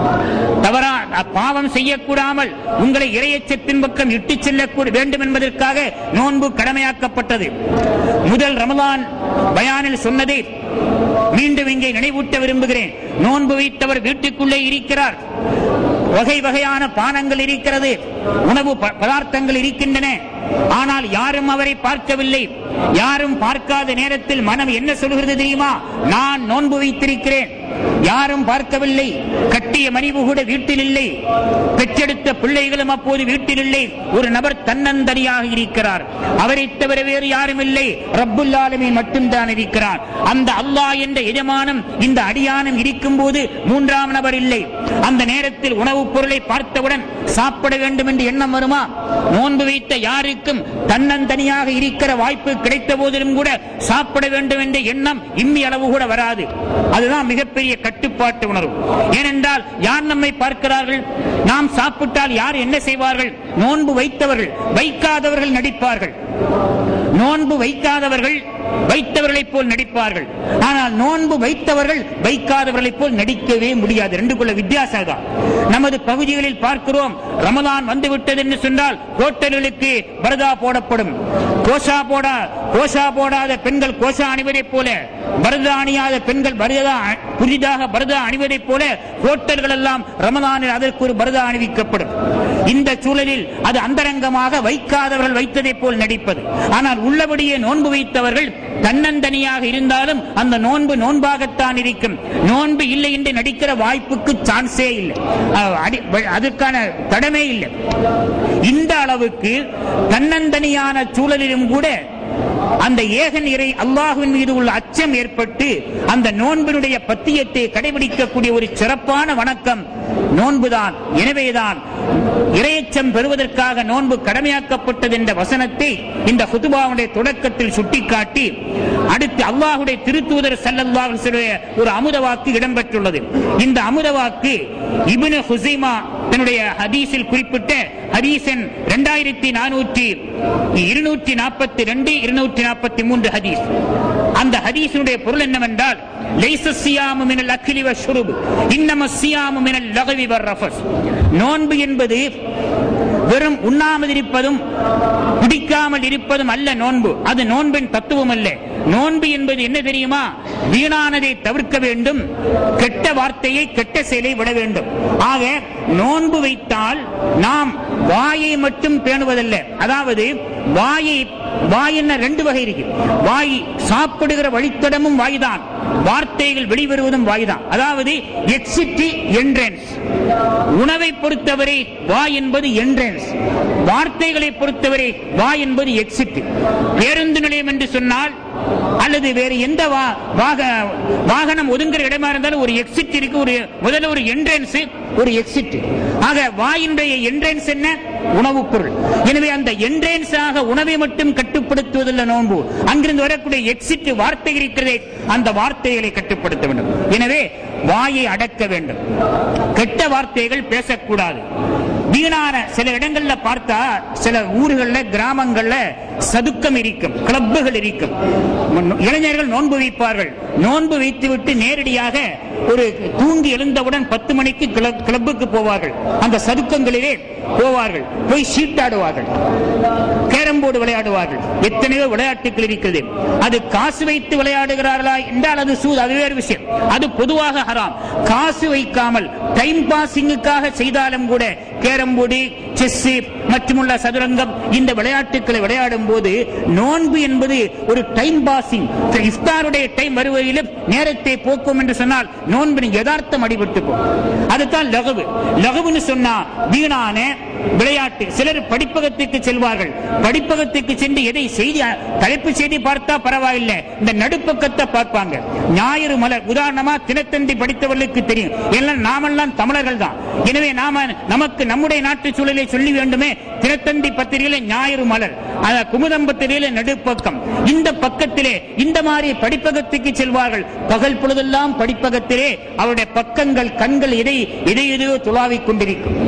தவறா பாவம் செய்யக்கூடாமல் உங்களை இரையச்சத்தின் பக்கம் இட்டுச் செல்ல வேண்டும் என்பதற்காக நோன்பு கடமையாக்கப்பட்டது முதல் ரமலான் பயானில் சொன்னதை மீண்டும் இங்கே நினைவூட்ட விரும்புகிறேன் நோன்பு வைத்தவர் வீட்டுக்குள்ளே இருக்கிறார் வகை வகையான பானங்கள் இருக்கிறது உணவு ப- பதார்த்தங்கள் இருக்கின்றன ஆனால் யாரும் அவரை பார்க்கவில்லை யாரும் பார்க்காத நேரத்தில் மனம் என்ன சொல்கிறது தெரியுமா நான் நோன்பு வைத்திருக்கிறேன் யாரும் பார்க்கவில்லை கட்டிய மனைவி கூட வீட்டில் இல்லை பெற்றெடுத்த பிள்ளைகளும் அப்போது வீட்டில் இல்லை ஒரு நபர் தன்னந்தனியாக இருக்கிறார் அவரை தவிர வேறு யாரும் இல்லை ரப்புல் ஆலமீன் மட்டும்தான் இருக்கிறார் அந்த அல்லாஹ் என்ற எஜமானம் இந்த அடியானம் இருக்கும் போது மூன்றாம் நபர் இல்லை அந்த நேரத்தில் உணவுப் பொருளை பார்த்தவுடன் சாப்பிட வேண்டும் என்று எண்ணம் வருமா நோன்பு வைத்த யாருக்கும் தன்னந்தனியாக இருக்கிற வாய்ப்பு கிடைத்த போதிலும் கூட சாப்பிட வேண்டும் என்ற எண்ணம் இம்மி அளவு கூட வராது அதுதான் மிகப்பெரிய கட்டு கட்டுப்பாட்டு உணர்வு ஏனென்றால் யார் நம்மை பார்க்கிறார்கள் நாம் சாப்பிட்டால் யார் என்ன செய்வார்கள் நோன்பு வைத்தவர்கள் வைக்காதவர்கள் நடிப்பார்கள் நோன்பு வைக்காதவர்கள் வைத்தவர்களைப் போல் நடிப்பார்கள் ஆனால் நோன்பு வைத்தவர்கள் வைக்காதவர்களைப் போல் நடிக்கவே முடியாது ரெண்டுக்குள்ள வித்தியாசம் தான் நமது பகுதிகளில் பார்க்கிறோம் ரமலான் வந்து விட்டது என்று சொன்னால் ஹோட்டல்களுக்கு பரதா போடப்படும் கோஷா போடா கோஷா போடாத பெண்கள் கோஷா அணிவதைப் போல பரதா அணியாத பெண்கள் பரதா புதிதாக பரதா அணிவதைப் போல ஹோட்டல்கள் எல்லாம் ரமலானில் அதற்கு ஒரு பரதா அணிவிக்கப்படும் இந்த சூழலில் அது அந்தரங்கமாக வைக்காதவர்கள் வைத்ததைப் போல் நடிப்பது ஆனால் உள்ளபடியே நோன்பு வைத்தவர்கள் தன்னந்தனியாக இருந்தாலும் அந்த நோன்பு நோன்பாகத்தான் இருக்கும் நோன்பு இல்லை என்று நடிக்கிற வாய்ப்புக்கு சான்ஸே இல்லை அஹ் அடி- அதற்கான தடமே இல்லை இந்த அளவுக்கு தன்னந்தனியான சூழலிலும் கூட அந்த ஏகன் இறை அல்லாஹுவின் மீது உள்ள அச்சம் ஏற்பட்டு அந்த நோன்பினுடைய பத்தியத்தை கடைபிடிக்கக்கூடிய ஒரு சிறப்பான வணக்கம் நோன்புதான் எனவேதான் இரையச்சம் பெறுவதற்காக நோன்பு கடமையாக்கப்பட்டது என்ற வசனத்தை இந்த ஹுதுபாவுடைய தொடக்கத்தில் சுட்டிக்காட்டி அடுத்து அல்லாஹுடைய திருத்தூதர் ஸல்லல்லாஹு அலைஹி வஸல்லம் ஒரு அமுத வாக்கு இடம்பெற்றுள்ளது இந்த அமுத வாக்கு இப்னு ஹுசைமா தன்னுடைய ஹதீஸில் குறிப்பிட்ட ஹதீசன் இரண்டாயிரத்தி நானூற்றி இருநூற்றி நாற்பத்தி ரெண்டு இருநூற்றி நாற்பத்தி மூன்று ஹதீஸ் அந்த ஹதீஸினுடைய பொருள் என்னவென்றால் லைஸ ஸியாமு மினல் அக்லி வஷ்ருப் இன்னம ஸியாமு மினல் லகவி வர்ரஃபஸ் நோன்பு என்பது வெறும் உண்ணாமல் இருப்பதும் பிடிக்காமல் இருப்பதும் அல்ல நோன்பு அது நோன்பின் தத்துவம் அல்ல நோன்பு என்பது என்ன தெரியுமா வீணானதை தவிர்க்க வேண்டும் கெட்ட வார்த்தையை கெட்ட செயலை விட வேண்டும் ஆக நோன்பு வைத்தால் நாம் வாயை மட்டும் பேணுவதல்ல அதாவது வாயை வாய் என்ன ரெண்டு வகை இருக்கு வாய் சாப்பிடுகிற வழித்தடமும் வாய்தான் வார்த்தைகள் வெளிவருவதும் வாய்தான் அதாவது எக்ஸிட் என்ட்ரன்ஸ் உணவை பொறுத்தவரை வாய் என்பது என்ட்ரன்ஸ் வார்த்தைகளை பொறுத்தவரை வாய் என்பது எக்ஸிட் பேருந்து நிலையம் என்று சொன்னால் அல்லது வேறு எந்த வா- வாக- வாகனம் ஒதுங்குற இடமா இருந்தாலும் ஒரு எக்ஸிட் இருக்கு ஒரு முதல்ல ஒரு என்ட்ரன்ஸ் ஒரு எக்ஸிட் ஆக வாயினுடைய என்ட்ரன்ஸ் என்ன உணவுப் பொருள் எனவே அந்த என்ட்ரன்ஸ் ஆக உணவை மட்டும் கட்டுப்படுத்துவதில்லை நோன்பு அங்கிருந்து வரக்கூடிய எக்ஸிட் வார்த்தை இருக்கிறதே அந்த வார்த்தைகளை கட்டுப்படுத்த வேண்டும் எனவே வாயை அடக்க வேண்டும் கெட்ட வார்த்தைகள் பேசக்கூடாது வீணான சில இடங்கள்ல பார்த்தா சில ஊர்கள்ல கிராமங்கள்ல சதுக்கம் இருக்கும் கிளப்புகள் இருக்கும் ம- இளைஞர்கள் நோன்பு வைப்பார்கள் நோன்பு வைத்துவிட்டு நேரடியாக ஒரு தூங்கி எழுந்தவுடன் பத்து மணிக்கு கிளப்- கிளப்புக்கு போவார்கள் அந்த சதுக்கங்களிலே போவார்கள் போய் சீட்டாடுவார்கள் கேரம் போர்டு விளையாடுவார்கள் எத்தனையோ விளையாட்டுகள் இருக்கிறது அது காசு வைத்து விளையாடுகிறார்களா என்றால் அது சூது அது வேறு விஷயம் அது பொதுவாக ஹராம் காசு வைக்காமல் டைம் பாசிங்குக்காக செய்தாலும் கூட கேரம் போர்டு செஸ் மற்றுமுள்ள சதுரங்கம் இந்த விளையாட்டுகளை விளையாடும் போது நோன்பு என்பது ஒரு டைம் பாசிங் இஃப்தாருடைய டைம் வருவதிலும் நேரத்தை போக்கும் என்று சொன்னால் நோன்பின் யதார்த்தம் அடிபட்டு போகும் அதுதான் லகுவு லகுவுன்னு சொன்னா வீணான விளையாட்டு சிலர் படிப்பகத்துக்கு செல்வார்கள் படிப்பகத்துக்கு சென்று எதை செய்தி தலைப்பு செய்தி பார்த்தா பரவாயில்லை இந்த நடுப்பக்கத்தை பார்ப்பாங்க ஞாயிறு மலர் உதாரணமா தினத்தந்தி படித்தவர்களுக்கு தெரியும் எல்லாம் நாமெல்லாம் தமிழர்கள் தான் எனவே நாம நமக்கு நம்முடைய நாட்டு சூழலை சொல்லி வேண்டுமே தினத்தந்தி பத்திரிகையில ஞாயிறு மலர் அத குமுதம் பத்திரிகையில நடுப்பக்கம் இந்த பக்கத்திலே இந்த மாதிரி படிப்பகத்துக்கு செல்வார்கள் பகல் பொழுதெல்லாம் படிப்பகத்திலே அவருடைய பக்கங்கள் கண்கள் இதை இதை எதையோ துளாவிக் கொண்டிருக்கும்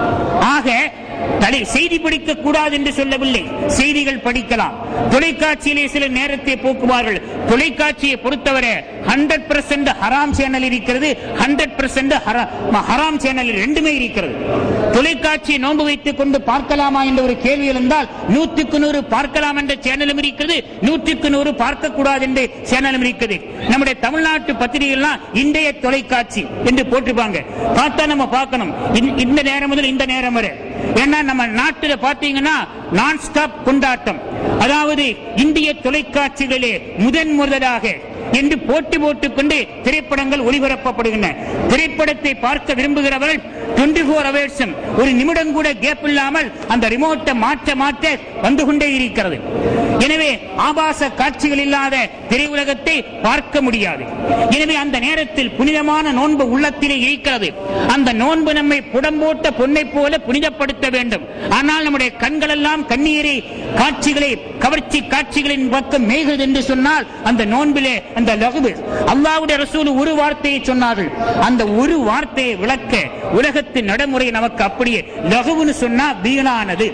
ஆக தலை செய்தி படிக்க கூடாது என்று சொல்லவில்லை செய்திகள் படிக்கலாம் தொலைக்காட்சியிலே சில நேரத்தை போக்குவார்கள் தொலைக்காட்சியை பொறுத்தவரை ஹண்ட்ரட் பெர்சென்ட் ஹராம் சேனல் இருக்கிறது ஹண்ட்ரட் பெர்சென்ட் ஹராம் சேனல் ரெண்டுமே இருக்கிறது தொலைக்காட்சியை நோன்பு வைத்துக் கொண்டு பார்க்கலாமா என்ற ஒரு கேள்வி இருந்தால் நூற்றுக்கு நூறு பார்க்கலாம் என்ற சேனலும் இருக்கிறது நூற்றுக்கு நூறு பார்க்க கூடாது என்ற சேனலும் இருக்குது நம்முடைய தமிழ்நாட்டு பத்திரிகைகள்லாம் இன்றைய தொலைக்காட்சி என்று போட்டுப்பாங்க பார்த்தா நம்ம பார்க்கணும் இந்த- இந்த நேரம் முதல் இந்த நேரம் வரை ஏன்னா நம்ம நாட்டுல பாத்தீங்கன்னா நான் ஸ்டாப் கொண்டாட்டம் அதாவது இந்திய தொலைக்காட்சிகளிலே முதன் முதலாக என்று போட்டி போட்டுக் கொண்டு திரைப்படங்கள் ஒளிபரப்பப்படுகின்றன திரைப்படத்தை பார்க்க விரும்புகிறவர்கள் டுவெண்டி போர் அவர்ஸும் ஒரு நிமிடம் கூட கேப் இல்லாமல் அந்த ரிமோட்டை மாற்ற மாற்ற வந்து கொண்டே இருக்கிறது எனவே ஆபாச காட்சிகள் இல்லாத திரையுலகத்தை பார்க்க முடியாது எனவே அந்த நேரத்தில் புனிதமான நோன்பு உள்ளத்திலே இருக்கிறது அந்த நோன்பு நம்மை புடம்போட்ட பொன்னை போல புனிதப்படுத்த வேண்டும் ஆனால் நம்முடைய கண்கள் எல்லாம் கண்ணீரை காட்சிகளை கவர்ச்சி காட்சிகளின் பக்கம் மேய்கிறது என்று சொன்னால் அந்த நோன்பிலே அந்த அந்த லகுவு அல்லாஹ்வுடைய ரசூல் ஒரு வார்த்தையை சொன்னார்கள் அந்த ஒரு வார்த்தையை விளக்க உலகத்தின் நடைமுறை நமக்கு அப்படியே லகுவுன்னு சொன்னா வீணானது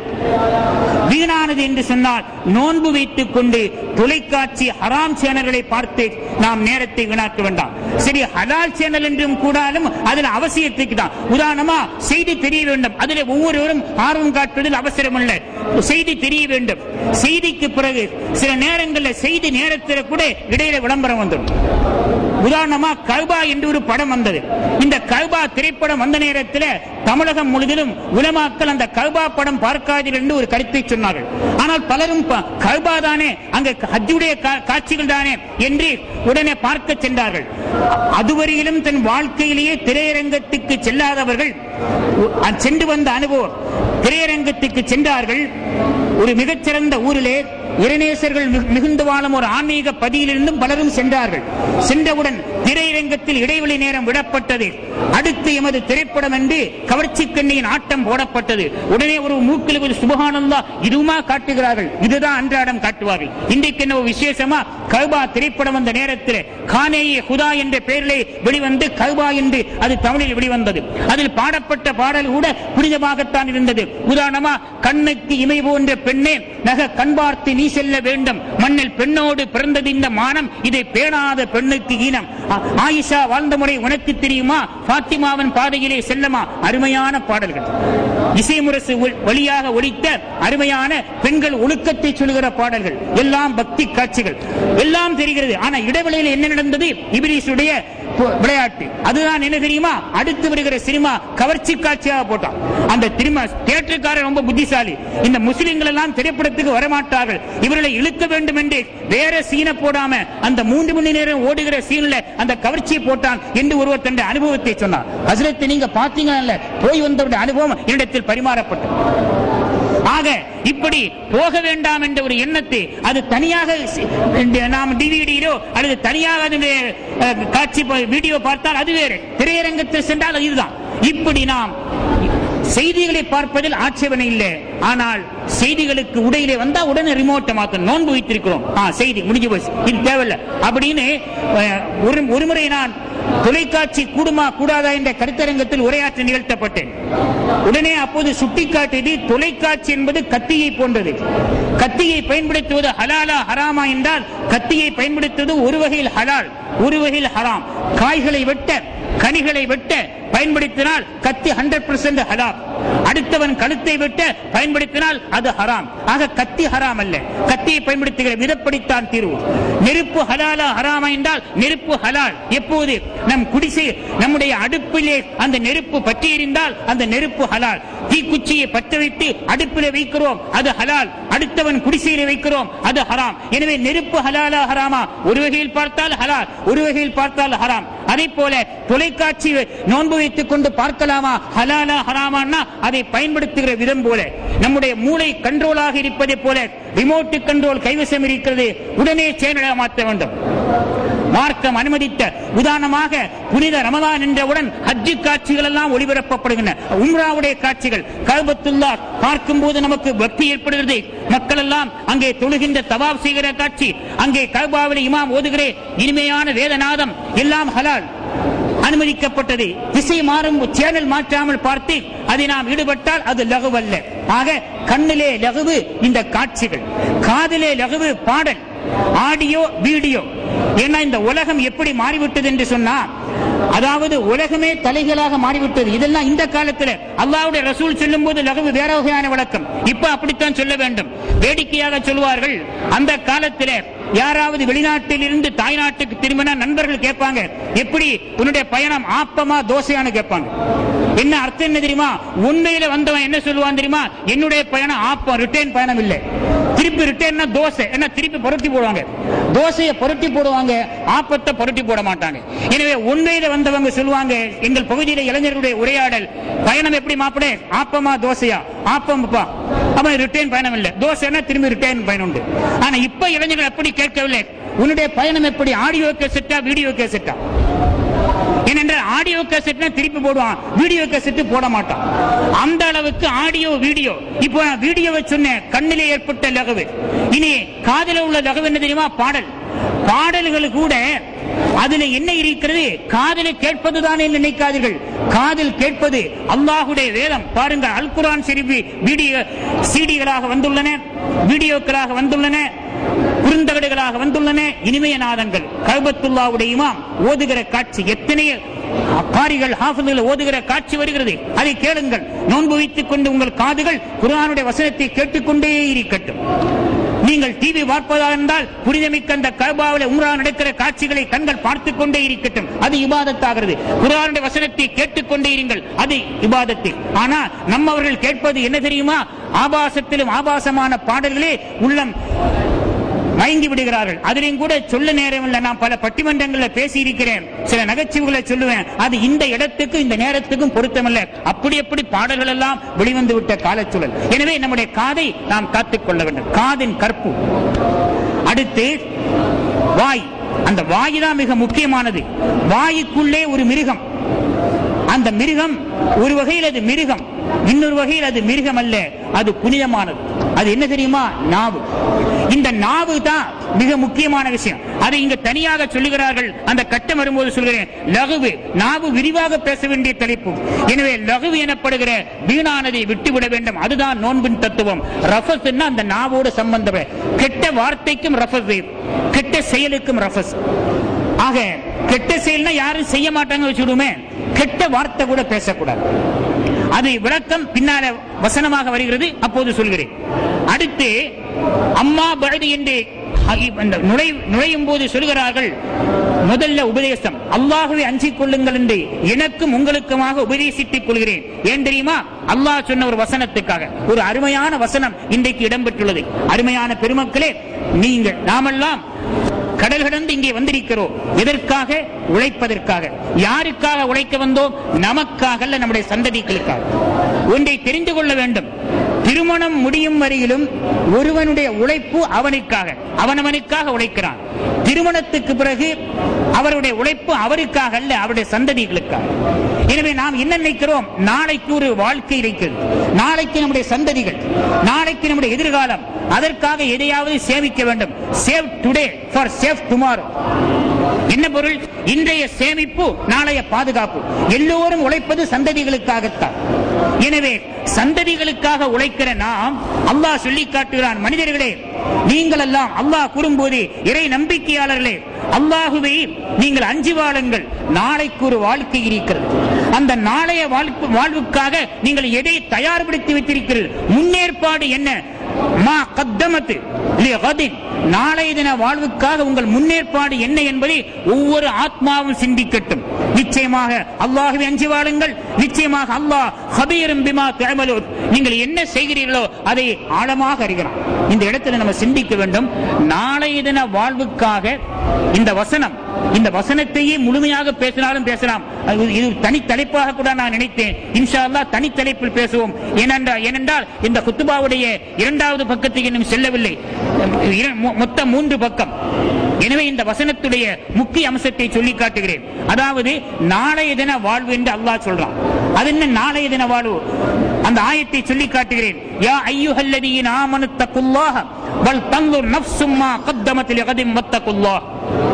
வீணானது என்று சொன்னால் நோன்பு வைத்துக் கொண்டு தொலைக்காட்சி ஹராம் சேனல்களை பார்த்து நாம் நேரத்தை வீணாக்க வேண்டாம் சரி ஹலால் சேனல் என்றும் கூடாலும் அதில் அவசியத்துக்கு தான் உதாரணமா செய்தி தெரிய வேண்டும் அதில் ஒவ்வொருவரும் ஆர்வம் காட்டுவதில் அவசரம் இல்லை செய்தி தெரிய வேண்டும் செய்திக்கு பிறகு சில நேரங்களில் செய்தி நேரத்தில் கூட இடையில விளம்பரம் வந்துடும் உதாரணமா கல்பா என்று ஒரு படம் வந்தது இந்த கல்பா திரைப்படம் வந்த நேரத்தில் தமிழகம் முழுவதும் உலமாக்கள் அந்த கல்பா படம் பார்க்காதீர்கள் என்று ஒரு கருத்தை சொன்னார்கள் ஆனால் பலரும் ப- கல்பா தானே அங்க ஹஜ்ஜுடைய கா- காட்சிகள் தானே என்று உடனே பார்க்க சென்றார்கள் அதுவரையிலும் தன் வாழ்க்கையிலேயே திரையரங்கத்துக்கு செல்லாதவர்கள் உ- அ- சென்று வந்த அனுபவம் திரையரங்கத்துக்கு சென்றார்கள் ஒரு மிகச்சிறந்த ஊரிலே இறைநேசர்கள் மிகு- மிகுந்து வாழும் ஒரு ஆன்மீக பதியிலிருந்தும் பலரும் சென்றார்கள் சென்றவுடன் திரையரங்கத்தில் இடைவெளி நேரம் விடப்பட்டது அடுத்து எமது திரைப்படம் என்று கவர்ச்சி கண்ணியின் ஆட்டம் போடப்பட்டது உடனே ஒரு மூக்கில் ஒரு சுபகானந்தா இதுவுமா காட்டுகிறார்கள் இதுதான் அன்றாடம் காட்டுவார்கள் இன்றைக்கு என்ன ஒரு விசேஷமா கல்பா திரைப்படம் வந்த நேரத்தில் கானேயே ஹுதா என்ற பெயரிலே வெளிவந்து கல்பா என்று அது தமிழில் வெளிவந்தது அதில் பாடப்பட்ட பாடல் கூட புனிதமாகத்தான் இருந்தது உதாரணமா கண்ணுக்கு இமை போன்ற பெண்ணே நக கண் பார்த்து நீ செல்ல வேண்டும் மண்ணில் பெண்ணோடு பிறந்தது இந்த மானம் இதை பேணாத பெண்ணுக்கு ஈனம் ஆ- ஆயிஷா வாழ்ந்த முறை உனக்கு தெரியுமா பாத்திமாவின் பாதையிலே செல்லமா அருமையான பாடல்கள் இசைமுரசு ஒ- வழியாக ஒலித்த அருமையான பெண்கள் ஒழுக்கத்தை சொல்லுகிற பாடல்கள் எல்லாம் பக்தி காட்சிகள் எல்லாம் தெரிகிறது ஆனா இடைவெளியில் என்ன நடந்தது இபிலிசுடைய பு- விளையாட்டு அதுதான் என்ன தெரியுமா அடுத்து வருகிற சினிமா கவர்ச்சி காட்சியாக போட்டான் அந்த திரும்ப தியேட்டருக்காரர் ரொம்ப புத்திசாலி இந்த முஸ்லிம்கள் எல்லாம் திரைப்படத்துக்கு வரமாட்டார்கள் இவர்களை இழுக்க வேண்டும் என்று வேற சீனை போடாம அந்த மூன்று மணி நேரம் ஓடுகிற சீன்ல அந்த கவர்ச்சியை போட்டான் என்று ஒருவர் தன்னுடைய அனுபவத்தை சொன்னார் ஹசரத் நீங்க பாத்தீங்கல்ல போய் வந்தவருடைய அனுபவம் என்னிடத்தில் பரிமாறப்பட்டது ஆக இப்படி போக வேண்டாம் என்ற ஒரு எண்ணத்தை அது தனியாக சி- இந்த நாம் டிவிடியிலோ அல்லது தனியாக அதனுடைய அஹ், காட்சி ப- வீடியோ பார்த்தால் அது வேறு திரையரங்கத்தில் சென்றால் அது இதுதான் இப்படி நாம் செய்திகளை பார்ப்பதில் ஆட்சேபனை இல்லை ஆனால் செய்திகளுக்கு உடையிலே வந்தா உடனே ரிமோட்டை மாத்தணும் நோன்பு வைத்திருக்கிறோம் ஆ செய்தி முடிஞ்சு போச்சு இது தேவையில்லை அப்படின்னு அஹ், ஒரு ஒருமுறை நான் தொலைக்காட்சி கூடுமா கூடாதா என்ற கருத்தரங்கத்தில் உரையாற்ற நிகழ்த்தப்பட்டேன் உடனே அப்போது சுட்டிக்காட்டியது தொலைக்காட்சி என்பது கத்தியை போன்றது கத்தியை பயன்படுத்துவது ஹலாலா ஹராமா என்றால் கத்தியை பயன்படுத்துவது ஒரு வகையில் ஹலால் ஒரு வகையில் ஹராம் காய்களை வெட்ட கனிகளை வெட்ட பயன்படுத்தினால் கத்தி ஹண்ட்ரட் பர்சன்ட் ஹலால் அடுத்தவன் கழுத்தை வெட்ட பயன்படுத்தினால் அது ஹராம் ஆக கத்தி ஹராம் அல்ல கத்தியை பயன்படுத்துகிற விதப்படித்தான் தீர்வு நெருப்பு ஹலாலா ஹராமா என்றால் நெருப்பு ஹலால் எப்போது நம் குடிசை நம்முடைய அடுப்பிலே அந்த நெருப்பு பற்றி எறிந்தால் அந்த நெருப்பு ஹலால் தீக்குச்சியை பற்ற வைத்து அடுப்பிலே வைக்கிறோம் அது ஹலால் அடுத்தவன் குடிசையிலே வைக்கிறோம் அது ஹராம் எனவே நெருப்பு ஹலாலா ஹராமா ஒரு வகையில் பார்த்தால் ஹலால் ஒரு வகையில் பார்த்தால் ஹராம் அதே போல தொலைக்காட்சி நோன்பு வைத்துக் கொண்டு பார்க்கலாமா ஹலாலா ஹராமான்னா அதை பயன்படுத்துகிற விதம் போல நம்முடைய மூளை கண்ட்ரோலாக இருப்பதை போல ரிமோட் கண்ட்ரோல் கைவசம் இருக்கிறது உடனே சேனலாக மாற்ற வேண்டும் மார்க்கம் அனுமதித்த உதாரணமாக புனித ரமதான் என்றவுடன் ஹஜ்ஜு காட்சிகள் எல்லாம் ஒளிபரப்பப்படுகின்றன உம்ராவுடைய காட்சிகள் கல்பத்துல்லா பார்க்கும் போது நமக்கு பக்தி ஏற்படுகிறது மக்கள் எல்லாம் அங்கே தொழுகின்ற தவாப் செய்கிற காட்சி அங்கே கல்பாவில் இமாம் ஓதுகிற இனிமையான வேதநாதம் எல்லாம் ஹலால் அனுமதிக்கப்பட்டது திசை மாறும் சேனல் மாற்றாமல் பார்த்து அதை நாம் ஈடுபட்டால் அது லகுவல்ல ஆக கண்ணிலே லகுவு இந்த காட்சிகள் காதிலே லகுவு பாடல் ஆடியோ வீடியோ ஏன்னா இந்த உலகம் எப்படி மாறிவிட்டது என்று சொன்னா அதாவது உலகமே தலைகளாக மாறிவிட்டது இதெல்லாம் இந்த காலத்துல அல்லாவுடைய ரசூல் சொல்லும் போது லகுவு வேற வகையான விளக்கம் இப்ப அப்படித்தான் சொல்ல வேண்டும் வேடிக்கையாக சொல்வார்கள் அந்த காலத்துல யாராவது வெளிநாட்டில் இருந்து தாய்நாட்டுக்கு திரும்பினா நண்பர்கள் கேட்பாங்க எப்படி உன்னுடைய பயணம் ஆப்பமா தோசையான்னு கேட்பாங்க என்ன அர்த்தம் என்ன தெரியுமா உண்மையில வந்தவன் என்ன சொல்லுவான் தெரியுமா என்னுடைய பயணம் ஆப்பம் ரிட்டர்ன் பயணம் இல்லை திருப்பி ரிட்டர்ன் தோசை என்ன திருப்பி புரட்டி போடுவாங்க தோசையை புரட்டி போடுவாங்க ஆப்பத்தை புரட்டி போட மாட்டாங்க எனவே உண்மையில வந்தவங்க சொல்லுவாங்க எங்கள் பகுதியில இளைஞர்களுடைய உரையாடல் பயணம் எப்படி மாப்பிட ஆப்பமா தோசையா ஆப்பம்ப்பா அப்ப ரிட்டர்ன் பயணம் இல்லை தோசைன்னா திரும்பி ரிட்டர்ன் பயணம் உண்டு ஆனா இப்ப இளைஞர்கள் அப்படி கேட்கவில்லை உன்னுடைய பயணம் எப்படி ஆடியோ கேசட்டா வீடியோ கேசட்டா ஏனென்றால் ஆடியோ கேசட்னா திருப்பி போடுவான் வீடியோ கேசட் போட மாட்டான் அந்த அளவுக்கு ஆடியோ வீடியோ இப்போ நான் வீடியோவை சொன்னேன் கண்ணிலே ஏற்பட்ட லகவு இனி காதில உள்ள லகவு என்ன தெரியுமா பாடல் பாடல்கள் கூட அதுல என்ன இருக்கிறது காதில் கேட்பதுதான் என்று நினைக்காதீர்கள் காதில் கேட்பது அல்லாஹுடைய வேதம் பாருங்க அல் குரான் ஷெரீப் வீடியோ சிடிகளாக வந்துள்ளன வீடியோக்களாக வந்துள்ளன குறுந்தகடுகளாக வந்துள்ளன இனிமைய நாதங்கள் கல்பத்துல்லாவுடைய இமாம் ஓதுகிற காட்சி எத்தனை காரிகள் ஹாஃபிதுகள் ஓதுகிற காட்சி வருகிறது அதை கேளுங்கள் நோன்பு வைத்துக் கொண்டு உங்கள் காதுகள் குரானுடைய வசனத்தை கேட்டுக்கொண்டே இருக்கட்டும் நீங்கள் டிவி பார்ப்பதா இருந்தால் புனிதமிக்க அந்த கபாவில உம்ரா நடக்கிற காட்சிகளை கண்கள் பார்த்துக் கொண்டே இருக்கட்டும் அது இபாதத்தாகிறது குரானுடைய வசனத்தை கேட்டுக்கொண்டே இருங்கள் அது இபாதத்தை ஆனா நம்மவர்கள் கேட்பது என்ன தெரியுமா ஆபாசத்திலும் ஆபாசமான பாடல்களே உள்ளம் மயங்கி விடுகிறார்கள் அதிலையும் கூட சொல்ல நேரம் இல்லை நான் பல பட்டிமன்றங்களில் பேசி இருக்கிறேன் சில நகைச்சுவைகளை சொல்லுவேன் அது இந்த இடத்துக்கு இந்த நேரத்துக்கும் பொருத்தமல்ல அப்படி அப்படி பாடல்கள் எல்லாம் வெளிவந்து விட்ட காலச்சூழல் எனவே நம்முடைய காதை நாம் காத்துக் கொள்ள வேண்டும் காதின் கற்பு அடுத்து வாய் அந்த வாய் தான் மிக முக்கியமானது வாய்க்குள்ளே ஒரு மிருகம் அந்த மிருகம் ஒரு வகையில் அது மிருகம் இன்னொரு வகையில் அது மிருகம் அல்ல அது புனிதமானது அது என்ன தெரியுமா நாவு இந்த நாவு தான் மிக முக்கியமான விஷயம் அதை இங்க தனியாக சொல்லுகிறார்கள் அந்த கட்டம் வரும்போது சொல்கிறேன் லகுவு நாவு விரிவாக பேச வேண்டிய தலைப்பு எனவே லகுவு எனப்படுகிற வீணானதை விட்டுவிட வேண்டும் அதுதான் நோன்பின் தத்துவம் ரஃபஸ் அந்த நாவோடு சம்பந்தம் கெட்ட வார்த்தைக்கும் ரஃபஸ் கெட்ட செயலுக்கும் ரஃபஸ் ஆக கெட்ட செயல்னா யாரும் செய்ய மாட்டாங்க வச்சுடுமே கெட்ட வார்த்தை கூட பேசக்கூடாது அது விளக்கம் பின்னால வசனமாக வருகிறது அப்போது சொல்கிறேன் அடுத்து அம்மா பழுது என்று அந்த நுழை- நுழையும் போது சொல்கிறார்கள் முதல்ல உபதேசம் அல்லாஹுவை அஞ்சிக் கொள்ளுங்கள் என்று எனக்கும் உங்களுக்குமாக உபதேசித்துக் கொள்கிறேன் ஏன் தெரியுமா அல்லாஹ் சொன்ன ஒரு வசனத்துக்காக ஒரு அருமையான வசனம் இன்றைக்கு இடம்பெற்றுள்ளது அருமையான பெருமக்களே நீங்கள் நாமெல்லாம் கடல் கடந்து இங்கே வந்திருக்கிறோம் எதற்காக உழைப்பதற்காக யாருக்காக உழைக்க வந்தோம் நமக்காக அல்ல நம்முடைய சந்ததிகளுக்காக ஒன்றை தெரிந்து கொள்ள வேண்டும் திருமணம் முடியும் வரையிலும் ஒருவனுடைய உழைப்பு அவனுக்காக அவனவனுக்காக உழைக்கிறான் திருமணத்துக்கு பிறகு அவருடைய உழைப்பு அவருக்காக அல்ல அவருடைய சந்ததிகளுக்காக எனவே நாம் என்ன நினைக்கிறோம் நாளைக்கு ஒரு வாழ்க்கை இருக்கிறது நாளைக்கு நம்முடைய சந்ததிகள் நாளைக்கு நம்முடைய எதிர்காலம் அதற்காக எதையாவது சேமிக்க வேண்டும் save today for save tomorrow என்ன பொருள் இன்றைய சேமிப்பு நாளைய பாதுகாப்பு எல்லோரும் உழைப்பது சந்ததிகளுக்காகத்தான் எனவே சந்ததிகளுக்காக உழைக்கிற நாம் அல்லாஹ் சொல்லி காட்டுகிறான் மனிதர்களே நீங்கள் எல்லாம் அல்லாஹ் கூறும்போது இறை நம்பிக்கையாளர்களே அல்லாஹுவை நீங்கள் அஞ்சு வாழுங்கள் நாளைக்கு ஒரு வாழ்க்கை இருக்கிறது அந்த நாளைய வாழ்ப்பு வாழ்வுக்காக நீங்கள் எதை தயார்படுத்தி வைத்திருக்கிறீர்கள் முன்னேற்பாடு என்ன மா கத்தமத்து லிகதின். நாளைய தின வாழ்வுக்காக உங்கள் முன்னேற்பாடு என்ன என்பதை ஒவ்வொரு ஆத்மாவும் சிந்திக்கட்டும் நிச்சயமாக அல்லாஹுவை அஞ்சி வாழுங்கள் நிச்சயமாக அல்லாஹ் ஹபீரும் பிமா தஅமலூன் நீங்கள் என்ன செய்கிறீர்களோ அதை ஆழமாக அறிகிறான் இந்த இடத்துல நம்ம சிந்திக்க வேண்டும் நாளைய தின வாழ்வுக்காக இந்த வசனம் இந்த வசனத்தையே முழுமையாக பேசினாலும் பேசலாம் அது இது தனி தலைப்பாக கூட நான் நினைத்தேன் இன்ஷா அல்லாஹ் தனி தலைப்பில் பேசுவோம் ஏனென்றால் ஏனென்றால் இந்த குத்துபாவுடைய இரண்டாவது பக்கத்துக்கு இன்னும் செல்லவில்லை இர- மொ- மொத்தம் மூன்று பக்கம் எனவே இந்த வசனத்துடைய முக்கிய அம்சத்தை சொல்லி காட்டுகிறேன் அதாவது நாளைய தின வாழ்வு என்று அல்லாஹ் சொல்றான் அது என்ன நாளைய தின வாழ்வு அந்த ஆயத்தை சொல்லி காட்டுகிறேன் யா ஐயுஹல்லதீன ஆமனு தக்குல்லாஹ வல் தன்துர் நஃப்சும் மா கத்தமத் லிகதின் வத்தகுல்லாஹ்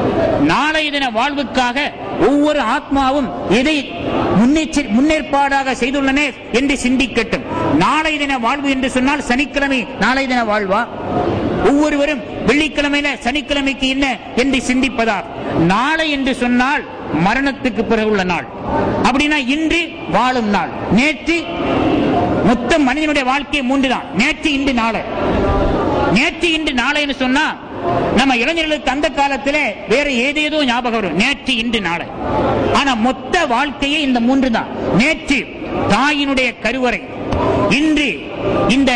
நாளைய தின வாழ்வுக்காக ஒவ்வொரு ஆத்மாவும் எதை முன்னெச்சரி முன்னேற்பாடாக செய்துள்ளன என்று சிந்திக்கட்டும் நாளைய தின வாழ்வு என்று சொன்னால் சனிக்கிழமை நாளைய தின வாழ்வா ஒவ்வொருவரும் வெள்ளிக்கிழமையில சனிக்கிழமைக்கு என்ன என்று சிந்திப்பதா நாளை என்று சொன்னால் மரணத்துக்கு பிறகு உள்ள நாள் அப்படின்னா இன்று வாழும் நாள் நேற்று மொத்தம் மனிதனுடைய வாழ்க்கை மூன்று தான் நேற்று இன்று நாளை நேற்று இன்று நாளைன்னு சொன்னா நம்ம இளைஞர்களுக்கு அந்த காலத்துல வேற ஏதேதோ ஞாபகம் வரும் நேற்று இன்று நாளை ஆனா மொத்த வாழ்க்கையே இந்த மூன்று தான் நேற்று தாயினுடைய கருவறை இன்று இந்த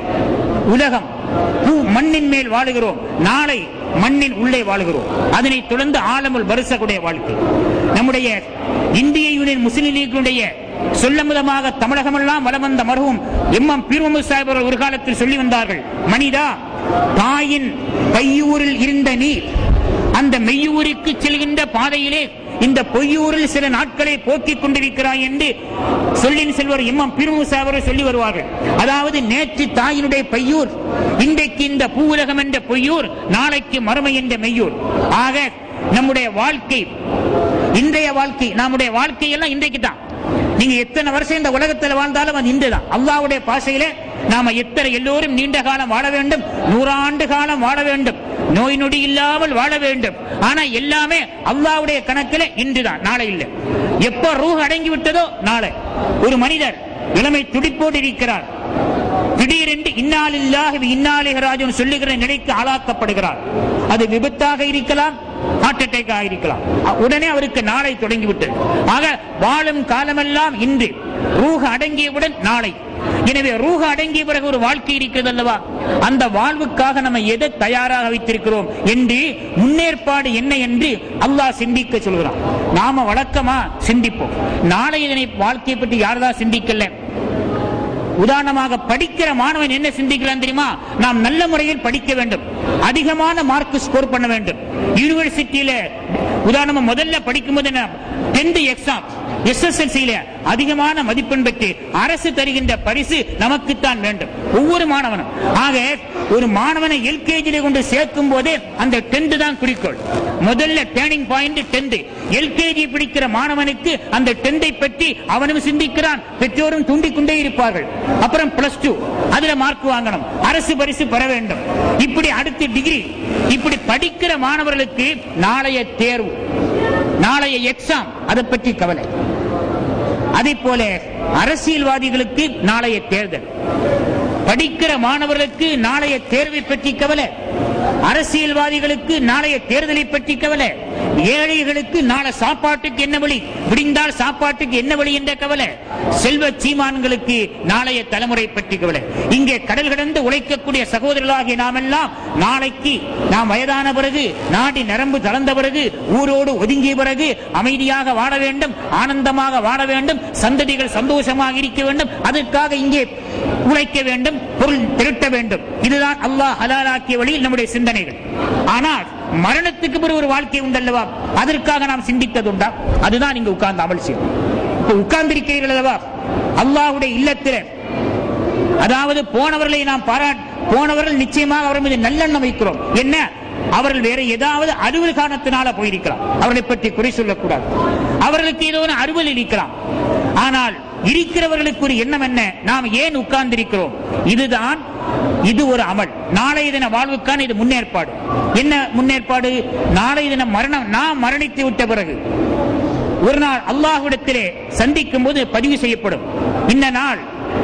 உலகம் பூ- மண்ணின் மேல் வாழுகிறோம் நாளை மண்ணின் உள்ளே வாழுகிறோம் அதனை தொடர்ந்து ஆலமுல் வருசகுடைய வாழ்க்கை நம்முடைய இந்திய யூனியன் முஸ்லிம் லீக்கினுடைய சொல்லமுதமாக தமிழகமெல்லாம் வலம் வந்த மருவும் எம்எம் பீர்மமது சாஹிப் அவர்கள் ஒரு காலத்தில் சொல்லி வந்தார்கள் மனிதா தாயின் கையூரில் இருந்த நீ அந்த மெய்யூருக்கு செல்கின்ற பாதையிலே இந்த பொய்யூரில் சில நாட்களை போக்கிக் கொண்டிருக்கிறாய் என்று சொல்லின் செல்வர் எம்மம் பிரிமுசா அவர்கள் சொல்லி வருவார்கள் அதாவது நேற்று தாயினுடைய பையூர் இன்றைக்கு இந்த பூவுலகம் என்ற பொய்யூர் நாளைக்கு மறுமை என்ற மெய்யூர் ஆக நம்முடைய வாழ்க்கை இன்றைய வாழ்க்கை நம்முடைய வாழ்க்கை எல்லாம் இன்றைக்கு தான் நீங்க எத்தனை வருஷம் இந்த உலகத்தில் வாழ்ந்தாலும் அது இன்றுதான் அல்லாவுடைய பாசையிலே நாம எத்தனை எல்லோரும் நீண்ட காலம் வாழ வேண்டும் நூறாண்டு காலம் வாழ வேண்டும் நோய் நொடி இல்லாமல் வாழ வேண்டும் ஆனா எல்லாமே அல்லாவுடைய கணக்கில் இன்றுதான் நாளை இல்லை எப்ப ரூஹ் அடங்கி விட்டதோ நாளை ஒரு மனிதர் இளமை துடிப்போடு இருக்கிறார் திடீரென்று இன்னாலில்லாஹி இன்னாலிஹராஜன் சொல்லுகிற நிலைக்கு ஆளாக்கப்படுகிறார் அது விபத்தாக இருக்கலாம் ஹார்ட் அட்டாக் இருக்கலாம் உடனே அவருக்கு நாளை தொடங்கிவிட்டது ஆக வாழும் காலமெல்லாம் இன்று ரூஹ அடங்கியவுடன் நாளை எனவே ரூஹ அடங்கிய பிறகு ஒரு வாழ்க்கை இருக்கிறது அல்லவா அந்த வாழ்வுக்காக நம்ம எதை தயாராக வைத்திருக்கிறோம் என்று முன்னேற்பாடு என்ன என்று அல்லாஹ் சிந்திக்க சொல்கிறான் நாம வழக்கமா சிந்திப்போம் நாளை இதனை வாழ்க்கையை பற்றி யாரதான் சிந்திக்கல உதாரணமாக படிக்கிற மாணவன் என்ன சிந்திக்கலாம் தெரியுமா நாம் நல்ல முறையில் படிக்க வேண்டும் அதிகமான மார்க் ஸ்கோர் பண்ண வேண்டும் யூனிவர்சிட்டியில உதாரணமா முதல்ல படிக்கும் போது டென்த் எக்ஸாம் எஸ்எஸ்எல்சியில அதிகமான மதிப்பெண் பெற்று அரசு தருகின்ற பரிசு நமக்குத்தான் வேண்டும் ஒவ்வொரு மாணவனும் ஆக ஒரு மாணவனை எல்கேஜியில கொண்டு சேர்க்கும் போதே அந்த டென்த் தான் குறிக்கோள் முதல்ல டேர்னிங் பாயிண்ட் டென்த் எல்கேஜி பிடிக்கிற மாணவனுக்கு அந்த டென்த்தை பற்றி அவனும் சிந்திக்கிறான் பெற்றோரும் தூண்டிக்கொண்டே இருப்பார்கள் அப்புறம் பிளஸ் டூ அதுல மார்க் வாங்கணும் அரசு பரிசு பெற வேண்டும் இப்படி அடுத்து டிகிரி இப்படி படிக்கிற மாணவர்களுக்கு நாளைய தேர்வு நாளைய எக்ஸாம் அதை பற்றி கவலை அதே போல அரசியல்வாதிகளுக்கு நாளைய தேர்தல் படிக்கிற மாணவர்களுக்கு நாளைய தேர்வை பற்றி கவலை அரசியல்வாதிகளுக்கு நாளைய தேர்தலை பற்றி கவலை ஏழைகளுக்கு நாளை சாப்பாட்டுக்கு என்ன வழி விடிந்தால் சாப்பாட்டுக்கு என்ன வழி என்ற கவலை செல்வ சீமான்களுக்கு நாளைய தலைமுறை பற்றி கவலை இங்கே கடல் கடந்து உழைக்கக்கூடிய சகோதரர்களாகிய நாம் எல்லாம் நாளைக்கு நாம் வயதான பிறகு நாடி நரம்பு தளர்ந்த பிறகு ஊரோடு ஒதுங்கிய பிறகு அமைதியாக வாழ வேண்டும் ஆனந்தமாக வாழ வேண்டும் சந்ததிகள் சந்தோஷமாக இருக்க வேண்டும் அதற்காக இங்கே உழைக்க வேண்டும் பொருள் திரட்ட வேண்டும் இதுதான் அல்லாஹ் ஹலாலாக்கிய வழியில் நம்முடைய சிந்தனைகள் ஆனால் மரணத்துக்கு பிறகு ஒரு வாழ்க்கை உண்டல்லவா அதற்காக நாம் சிந்தித்ததுண்டா அதுதான் இங்க உட்கார்ந்து அமல் செய்யும் இப்ப உட்கார்ந்திருக்கிறீர்கள் அல்லவா அல்லாஹுடைய இல்லத்தில் அதாவது போனவர்களை நாம் பாராட் போனவர்கள் நிச்சயமாக அவர் மீது நல்லெண்ணம் வைக்கிறோம் என்ன அவர்கள் வேற ஏதாவது அலுவல் காரணத்தினால போயிருக்கலாம் அவர்களை பற்றி குறை சொல்லக்கூடாது அவர்களுக்கு ஏதோ ஒரு அறுவல் இருக்கலாம் ஆனால் இருக்கிறவர்களுக்கு ஒரு எண்ணம் என்ன நாம் ஏன் உட்கார்ந்திருக்கிறோம் இதுதான் இது ஒரு அமல் நாளைய தின வாழ்வுக்கான இது முன்னேற்பாடு என்ன முன்னேற்பாடு நாளைய தினம் மரணம் நாம் மரணித்து விட்ட பிறகு ஒரு நாள் அல்லாஹ்விடத்திலே சந்திக்கும் போது பதிவு செய்யப்படும் இந்த நாள்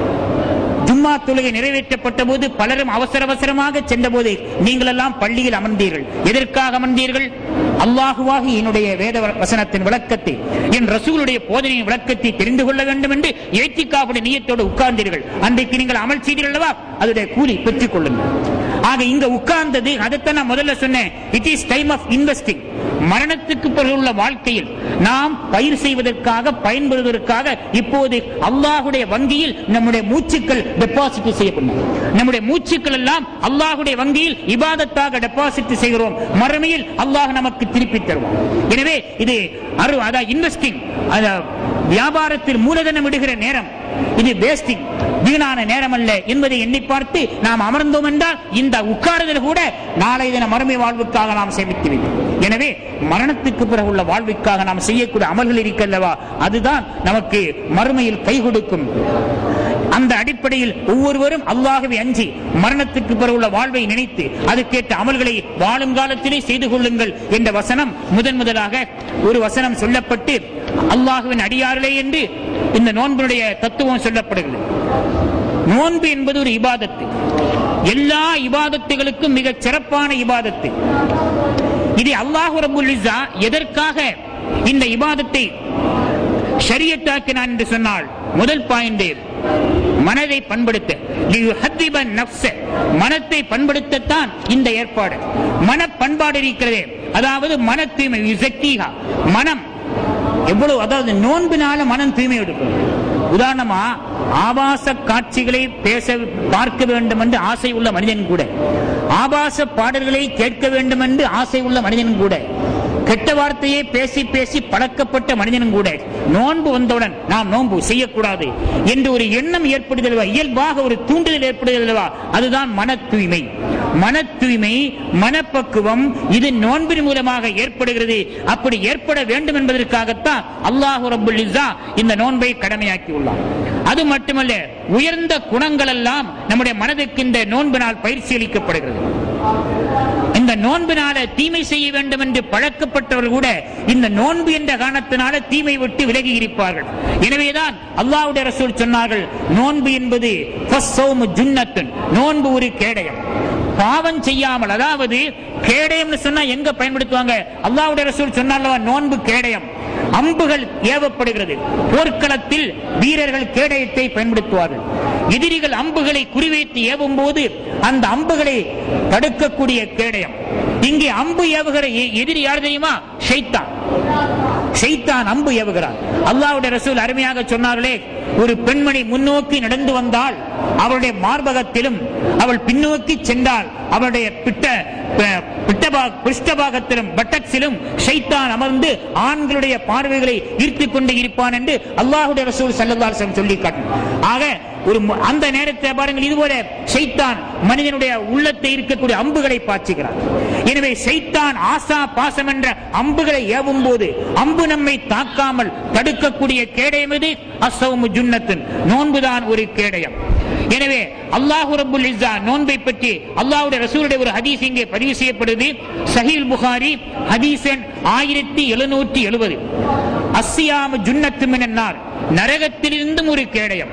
ஜும்மா தொழுகை நிறைவேற்றப்பட்ட போது பலரும் அவசர அவசரமாக சென்ற போது நீங்கள் எல்லாம் பள்ளியில் அமர்ந்தீர்கள் எதற்காக அமர்ந்தீர்கள் அல்லாஹுவாக என்னுடைய வேத வசனத்தின் விளக்கத்தை என் ரசூலுடைய போதனையின் விளக்கத்தை தெரிந்து கொள்ள வேண்டும் என்று ஏற்றிக்காவுடைய நீயத்தோடு உட்கார்ந்தீர்கள் அன்றைக்கு நீங்கள் அமல் செய்தீர்கள் அல்லவா அதனுடைய கூலி பெற்றுக் கொள்ளுங்கள் ஆக இங்க உட்கார்ந்தது அதைத்தான் நான் முதல்ல சொன்னேன் it is time of investing மரணத்துக்கு பிறகு உள்ள வாழ்க்கையில் நாம் பயிர் செய்வதற்காக பயன்படுவதற்காக இப்போது அல்லாஹுடைய வங்கியில் நம்முடைய மூச்சுக்கள் டெபாசிட் செய்யப்படும் நம்முடைய மூச்சுக்கள் எல்லாம் அல்லாஹுடைய வங்கியில் இபாதத்தாக டெபாசிட் செய்கிறோம் மறுமையில் அல்லாஹ் நமக்கு திருப்பி தருவோம் எனவே இது அரு அதான் இன்வெஸ்டிங் வியாபாரத்தில் மூலதனம் விடுகிற நேரம் இது வேஸ்டிங் வீணான நேரம் அல்ல என்பதை எண்ணி பார்த்து நாம் அமர்ந்தோம் என்றால் இந்த உட்காருதல் கூட நாளை தின மறுமை வாழ்வுக்காக நாம் சேமித்து வைத்தோம் எனவே மரணத்துக்கு பிறகு உள்ள வாழ்வுக்காக நாம் செய்யக்கூடிய அமல்கள் இருக்கல்லவா அதுதான் நமக்கு மறுமையில் கை கொடுக்கும் அந்த அடிப்படையில் ஒவ்வொருவரும் அல்லாகவே அஞ்சி மரணத்துக்கு பிறகு உள்ள வாழ்வை நினைத்து அதுக்கேற்ற அமல்களை வாழும் காலத்திலே செய்து கொள்ளுங்கள் என்ற வசனம் முதன் முதலாக ஒரு வசனம் சொல்லப்பட்டு அல்லாஹுவின் அடியார்களே என்று இந்த நோன்பினுடைய தத்துவம் சொல்லப்படுகிறது நோன்பு என்பது ஒரு இபாதத்து எல்லா இபாதத்துகளுக்கும் மிகச் சிறப்பான இபாதத்து இது அல்லாஹு ரபுல் எதற்காக இந்த இபாதத்தை ஷரியத்தாக்கினான் என்று சொன்னால் முதல் பாயிண்ட் மனதை பண்படுத்த மனத்தை பண்படுத்தத்தான் இந்த ஏற்பாடு மன பண்பாடு இருக்கிறதே அதாவது மன தூய்மை மனம் எவ்வளவு அதாவது நோன்பினால மனம் தூய்மை எடுக்கும் உதாரணமா ஆபாச காட்சிகளை பேச பார்க்க வேண்டும் என்று ஆசை உள்ள மனிதன் கூட ஆபாச பாடல்களை கேட்க வேண்டும் என்று ஆசை உள்ள மனிதன் கூட கெட்ட வார்த்தையே பேசி பேசி பழக்கப்பட்ட மனிதனும் கூட நோன்பு வந்தவுடன் நாம் நோன்பு செய்யக்கூடாது என்று ஒரு எண்ணம் ஏற்படுதல் அல்லவா, இயல்பாக ஒரு தூண்டுதல் ஏற்படுதல் அல்லவா அதுதான் மன தூய்மை மன தூய்மை மனப்பக்குவம் இது நோன்பின் மூலமாக ஏற்படுகிறது அப்படி ஏற்பட வேண்டும் என்பதற்காகத்தான் அல்லாஹு ரப்புல் இஸ்ஸா இந்த நோன்பை கடமையாக்கி உள்ளார் அது மட்டுமல்ல உயர்ந்த குணங்கள் எல்லாம் நம்முடைய மனதுக்கு இந்த நோன்பினால் பயிற்சி அளிக்கப்படுகிறது இந்த நோன்பினால தீமை செய்ய வேண்டும் என்று பழக்கப்பட்டவர்கள் கூட இந்த நோன்பு என்ற காரணத்தினால தீமை விட்டு விலகி இருப்பார்கள் எனவேதான் அல்லாஹ்வுடைய ரசூல் சொன்னார்கள் நோன்பு என்பது ஃபஸ்ஸௌமு ஜுன்னத்துன். நோன்பு ஒரு கேடயம் பாவம் செய்யாமல் அதாவது கேடயம்னு சொன்னா எங்க பயன்படுத்துவாங்க அல்லாஹ்வுடைய ரசூல் சொன்னால நோன்பு கேடயம் அம்புகள் ஏவப்படுகிறது போர்க்களத்தில் வீரர்கள் கேடயத்தை பயன்படுத்துவார்கள் எதிரிகள் அம்புகளை குறிவைத்து ஏவும் போது அந்த அம்புகளை தடுக்கக்கூடிய கேடயம் இங்கே அம்பு ஏவுகிற எ- எதிரி யார் தெரியுமா ஷைத்தான் ஷைத்தான் அம்பு ஏவுகிறான் அல்லாஹ்வுடைய ரசூல் அருமையாக சொன்னார்களே ஒரு பெண்மணி முன்னோக்கி நடந்து வந்தால் அவளுடைய மார்பகத்திலும் அவள் பின்னோக்கி சென்றால் அவளுடைய பிட்ட ப- பிட்டபா- பிருஷ்டபாகத்திலும் பட்டக்ஸிலும் ஷைத்தான் அமர்ந்து ஆண்களுடைய பார்வைகளை ஈர்த்துக் கொண்டு இருப்பான் என்று அல்லாஹ்வுடைய ரசூல் ஸல்லல்லாஹு அலைஹி வஸல்லம் சொல்லி காட்டினார் ஆக ஒரு மு- அந்த நேரத்தை பாருங்கள் இதுபோல ஷைத்தான் மனிதனுடைய உள்ளத்தை இருக்கக்கூடிய அம்புகளை பாய்ச்சுகிறான் எனவே ஷைத்தான் ஆசா பாசம் என்ற அம்புகளை ஏவும் போது அம்பு நம்மை தாக்காமல் தடுக்கக்கூடிய கேடயம் எது அசௌமு ஜுன்னத்தின் நோன்புதான் ஒரு கேடயம் எனவே அல்லாஹு ரப்புல் இஸ்ஸா நோன்பை பற்றி அல்லாஹ்வுடைய ரசூலுடைய ஒரு ஹதீஸ் இங்கே பதிவு செய்யப்படுது சஹீல் புகாரி ஹதீசன் ஆயிரத்தி எழுநூற்றி எழுபது அஸ்ஸியாமு ஜுன்னத்து மினன்னார் நரகத்திலிருந்தும் ஒரு கேடயம்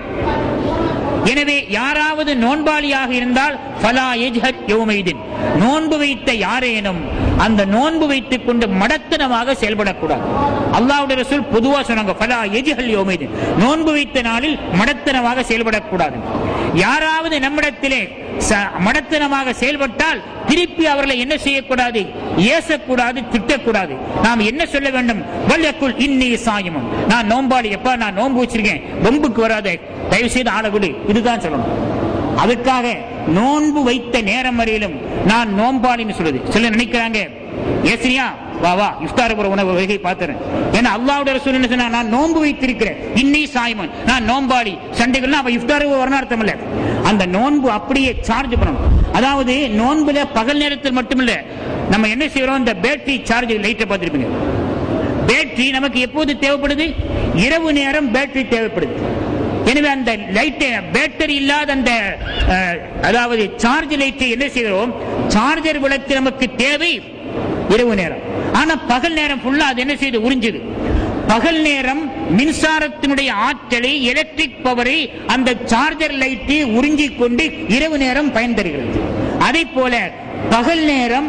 எனவே யாராவது நோன்பாளியாக இருந்தால் ஃபலா எஜ்ஹத் யௌமைதின் நோன்பு வைத்த யாரேனும் அந்த நோன்பு வைத்துக் கொண்டு மடத்தனமாக செயல்படக்கூடாது அல்லாஹ்வுடைய ரசூல் பொதுவா சொன்னாங்க ஃபலா எஜ்ஹல் யௌமைதின் நோன்பு வைத்த நாளில் மடத்தனமாக செயல்படக்கூடாது யாராவது நம்மிடத்திலே ச- மடத்தனமாக செயல்பட்டால் திருப்பி அவர்களை என்ன செய்யக்கூடாது ஏசக்கூடாது திட்டக்கூடாது நாம் என்ன சொல்ல வேண்டும் வல்யக்குள் இன்னி சாயமும் நான் நோம்பாளி எப்பா நான் நோன்பு வச்சிருக்கேன் பொம்புக்கு வராத தயவு செய்து ஆள விடு இதுதான் சொல்லணும் அதுக்காக நோன்பு வைத்த நேரம் வரையிலும் நான் நோம்பாளின்னு சொல்லுது சில நினைக்கிறாங்க ஏசிரியா வா வா இஃப்தாருக்கு ஒரு உணவு வகை பார்த்துறேன் ஏன்னா அல்லாவுடைய ரசூல் என்ன சொன்னா நான் நோன்பு வைத்திருக்கிறேன் இன்னி சாய்மன் நான் நோம்பாளி சண்டைகள்னா அவ இஃப்தாருக்கு வரணும் அர்த்தம் இல்ல அந்த நோன்பு அப்படியே சார்ஜ் பண்ணணும் அதாவது நோன்புல பகல் நேரத்தில் மட்டுமில்ல நம்ம என்ன செய்யறோம் இந்த பேட்டரி சார்ஜ் லைட்டை பார்த்திருப்பீங்க பேட்டரி நமக்கு எப்போது தேவைப்படுது இரவு நேரம் பேட்டரி தேவைப்படுது எனவே அந்த லைட்டை பேட்டரி இல்லாத அந்த அஹ், அதாவது சார்ஜ் லைட்டை என்ன செய்கிறோம் சார்ஜர் விளக்கு நமக்கு தேவை இரவு நேரம் ஆனா பகல் நேரம் ஃபுல்லா அது என்ன செய்து உறிஞ்சுது பகல் நேரம் மின்சாரத்தினுடைய ஆற்றலை எலக்ட்ரிக் பவரை அந்த சார்ஜர் லைட்டு உறிஞ்சிக் கொண்டு இரவு நேரம் பயன் தருகிறது அதே போல பகல் நேரம்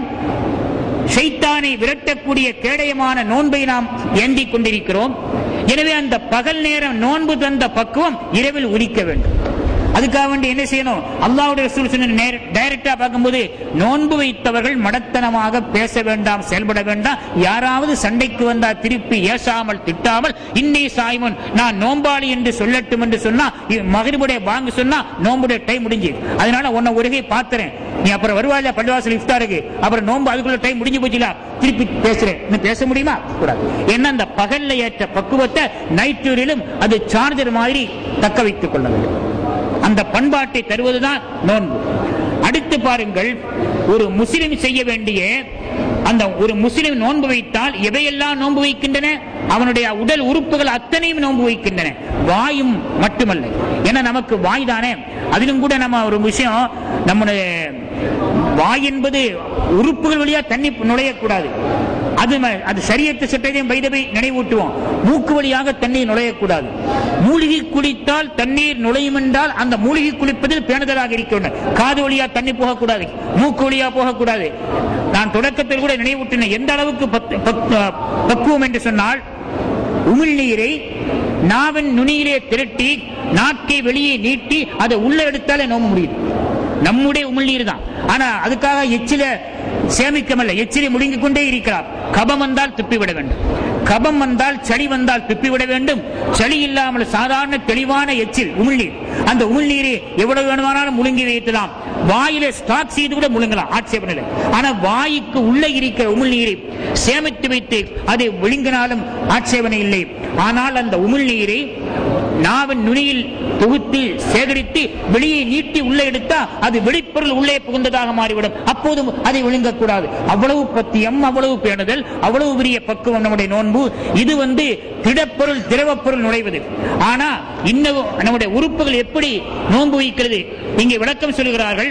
ஷைத்தானை விரட்டக்கூடிய கேடயமான நோன்பை நாம் ஏந்திக் கொண்டிருக்கிறோம் எனவே அந்த பகல் நேரம் நோன்பு தந்த பக்குவம் இரவில் உரிக்க வேண்டும் அதுக்காக வேண்டி என்ன செய்யணும் அல்லாவுடைய ரசூல் சொன்ன நேர- டைரக்டா பார்க்கும்போது நோன்பு வைத்தவர்கள் மடத்தனமாக பேச வேண்டாம் செயல்பட வேண்டாம் யாராவது சண்டைக்கு வந்தா திருப்பி ஏசாமல் திட்டாமல் இன்னை சாய்மன் நான் நோம்பாளி என்று சொல்லட்டும் என்று சொன்னா மகரிபுடைய வாங்க சொன்னா நோம்புடைய டைம் முடிஞ்சு அதனால உன்னை ஒருகை பார்த்துறேன் நீ அப்புறம் வருவாயில்ல பள்ளிவாசல் இஃப்தாருக்கு அப்புறம் நோன்பு அதுக்குள்ள டைம் முடிஞ்சு போச்சுல திருப்பி பேசுறேன் இன்னும் பேச முடியுமா கூடாது ஏன்னா அந்த பகல்ல ஏற்ற பக்குவத்தை நைட்டூரிலும் அது சார்ஜர் மாதிரி தக்க வைத்துக் கொள்ள வேண்டும் அந்த பண்பாட்டை தருவதுதான் நோன்பு அடுத்து பாருங்கள் ஒரு முஸ்லிம் செய்ய வேண்டிய அந்த ஒரு முஸ்லிம் நோன்பு வைத்தால் எவையெல்லாம் நோன்பு வைக்கின்றன அவனுடைய உடல் உறுப்புகள் அத்தனையும் நோன்பு வைக்கின்றன வாயும் மட்டுமல்ல ஏன்னா நமக்கு வாய் தானே அதிலும் கூட நம்ம ஒரு விஷயம் நம்முடைய வாய் என்பது உறுப்புகள் வழியா தண்ணி நுழையக்கூடாது அது ம- அது சரியத்து சட்டத்தையும் வைதவை நினைவூட்டுவோம் மூக்கு வழியாக தண்ணீர் நுழையக்கூடாது மூலிகை குளித்தால் தண்ணீர் நுழையும் என்றால் அந்த மூலிகை குளிப்பதில் பேணுதலாக இருக்க வேண்டும் காது வழியா தண்ணி போகக்கூடாது மூக்கு வழியா போகக்கூடாது நான் தொடக்கத்தில் கூட நினைவூட்டினேன் எந்த அளவுக்கு பத்- பத்- பக்குவம் என்று சொன்னால் உமிழ்நீரை நாவின் நுனியிலே திரட்டி நாக்கை வெளியே நீட்டி அதை உள்ள எடுத்தாலே நோம்ப முடியுது நம்முடைய உமிழ்நீர் தான் ஆனா அதுக்காக எச்சில சேமிக்கமல்ல எச்சிலை முழுங்கிக் கொண்டே இருக்கிறார் கபம் வந்தால் துப்பிவிட வேண்டும் கபம் வந்தால் சளி வந்தால் துப்பிவிட வேண்டும் சளி இல்லாமல் சாதாரண தெளிவான எச்சில் உமிழ்நீர் அந்த உமிழ்நீரை எவ்வளவு வேணுமானாலும் முழுங்கி வைக்கலாம் வாயில ஸ்டாக் செய்து கூட முழுங்கலாம் ஆட்சேபம் இல்லை ஆனா வாய்க்கு உள்ள இருக்கிற உமிழ்நீரை சேமித்து வைத்து அதை விழுங்கினாலும் ஆட்சேபனை இல்லை ஆனால் அந்த உமிழ்நீரை நாவின் நுனியில் தொகுத்து சேகரித்து வெளியே நீட்டி உள்ளே எடுத்தா அது வெளிப்பொருள் உள்ளே புகுந்ததாக மாறிவிடும் அப்போதும் அதை விழுங்கக்கூடாது அவ்வளவு பத்தியம் அவ்வளவு பேணுதல் அவ்வளவு பெரிய பக்குவம் நம்முடைய நோன்பு இது வந்து திடப்பொருள் திரவப்பொருள் நுழைவது ஆனா இன்னும் நம்முடைய உறுப்புகள் எப்படி நோன்பு வைக்கிறது இங்கே விளக்கம் சொல்கிறார்கள்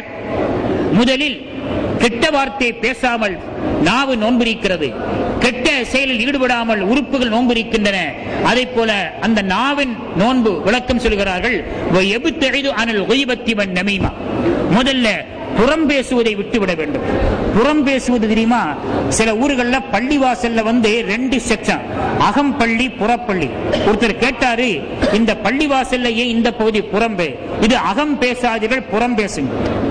முதலில் கெட்ட வார்த்தை பேசாமல் நாவு நோன்பிருக்கிறது கெட்ட செயலில் ஈடுபடாமல் உறுப்புகள் நோன்பிருக்கின்றன அதே போல அந்த நாவின் நோன்பு விளக்கம் சொல்கிறார்கள் எபுத்தெழுது அனல் ஒய்பத்திவன் நமீமா முதல்ல புறம் பேசுவதை விட்டுவிட வேண்டும் புறம் பேசுவது தெரியுமா சில ஊர்கள்ல பள்ளி வாசல்ல வந்து ரெண்டு செக்ஷன் அகம் பள்ளி புறப்பள்ளி ஒருத்தர் கேட்டாரு இந்த பள்ளி வாசல்ல ஏன் இந்த பகுதி புறம்பே இது அகம் பேசாதீர்கள் புறம் பேசுங்க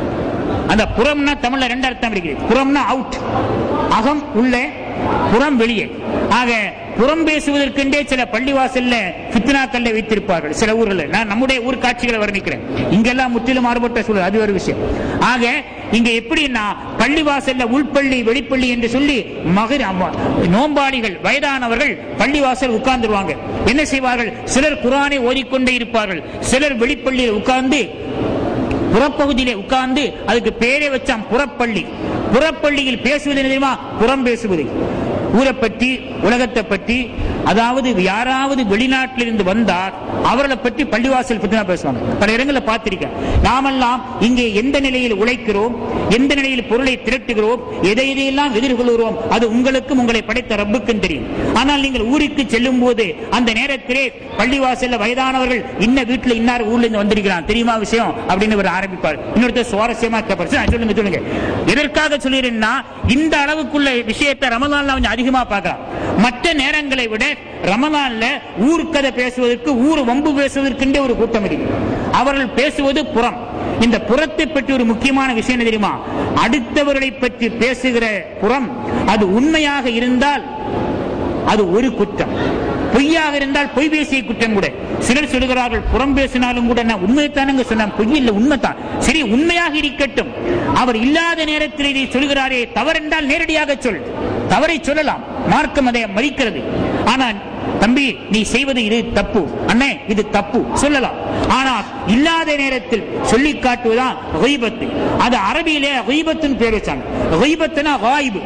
அந்த புறம்னா தமிழ்ல ரெண்டு அர்த்தம் இருக்குது புறம்னா அவுட் அகம் உள்ளே புறம் வெளியே ஆக புறம் பேசுவதற்கென்றே சில பள்ளிவாசல்ல பித்னாக்கல்ல வைத்திருப்பார்கள் சில ஊர்களில் நான் நம்முடைய ஊர் காட்சிகளை வர்ணிக்கிறேன் இங்கெல்லாம் முற்றிலும் மாறுபட்ட சூழல் அது ஒரு விஷயம் ஆக இங்க எப்படின்னா பள்ளிவாசல்ல உள்பள்ளி வெளிப்பள்ளி என்று சொல்லி மகர் நோம்பாளிகள் வயதானவர்கள் பள்ளிவாசல் உட்கார்ந்துருவாங்க என்ன செய்வார்கள் சிலர் குரானை ஓதிக்கொண்டே இருப்பார்கள் சிலர் வெளிப்பள்ளியில் உட்கார்ந்து புறப்பகுதியிலே உட்கார்ந்து அதுக்கு பேரே வச்சான் புறப்பள்ளி புறப்பள்ளியில் பேசுவது என்ன தெரியுமா புறம் பேசுவது ஊரை பற்றி உலகத்தை பற்றி அதாவது யாராவது வெளிநாட்டில் இருந்து வந்தால் அவர்களை பற்றி பள்ளிவாசல் பற்றி தான் பேசுவாங்க பல இடங்களில் பார்த்திருக்கேன் நாமெல்லாம் இங்கே எந்த நிலையில் உழைக்கிறோம் எந்த நிலையில் பொருளை திரட்டுகிறோம் எதை எதையெல்லாம் எதிர்கொள்கிறோம் அது உங்களுக்கும் உங்களை படைத்த ரப்புக்கும் தெரியும் ஆனால் நீங்கள் ஊருக்கு செல்லும் போது அந்த நேரத்திலே பள்ளிவாசல்ல வயதானவர்கள் இன்ன வீட்டுல இன்னார் ஊர்ல இருந்து வந்திருக்கிறான் தெரியுமா விஷயம் அப்படின்னு இவர் ஆரம்பிப்பார் இன்னொருத்தர் சுவாரஸ்யமா கேட்பார் சரி, சொல்லுங்க சொல்லுங்க எதற்காக சொல்லிடுறேன்னா இந்த அளவுக்குள்ள விஷயத்தை ரமலான்ல கொஞ்சம் அதிகமா பார்க்கலாம் மற்ற நேரங்களை விட ரமலான்ல ஊர்க்கதை பேசுவதற்கு ஊர் வம்பு பேசுவதற்கென்றே ஒரு கூட்டம் இருக்கு அவர்கள் பேசுவது புறம் இந்த புறத்தை பற்றி ஒரு முக்கியமான விஷயம் என்ன தெரியுமா அடுத்தவர்களை பற்றி பேசுகிற புறம் அது உண்மையாக இருந்தால் அது ஒரு குற்றம் பொய்யாக இருந்தால் பொய் பேசிய குற்றம் கூட சிலர் சொல்கிறார்கள் புறம் பேசினாலும் கூட நான் உண்மைத்தானுங்க சொன்னேன் பொய் இல்லை உண்மைதான் சரி உண்மையாக இருக்கட்டும் அவர் இல்லாத நேரத்தில் இதை சொல்கிறாரே தவறென்றால் நேரடியாக சொல் தவறை சொல்லலாம் மார்க்கம் அதை மதிக்கிறது ஆனால் தம்பி நீ செய்வது இது தப்பு அண்ணே இது தப்பு சொல்லலாம் ஆனால் இல்லாத நேரத்தில் சொல்லி காட்டுவதுதான் ஹொய்பத்து அது அரபியிலே ஹொய்பத்துன்னு பேர் வச்சாங்க ஹொய்பத்துனா வாய்வு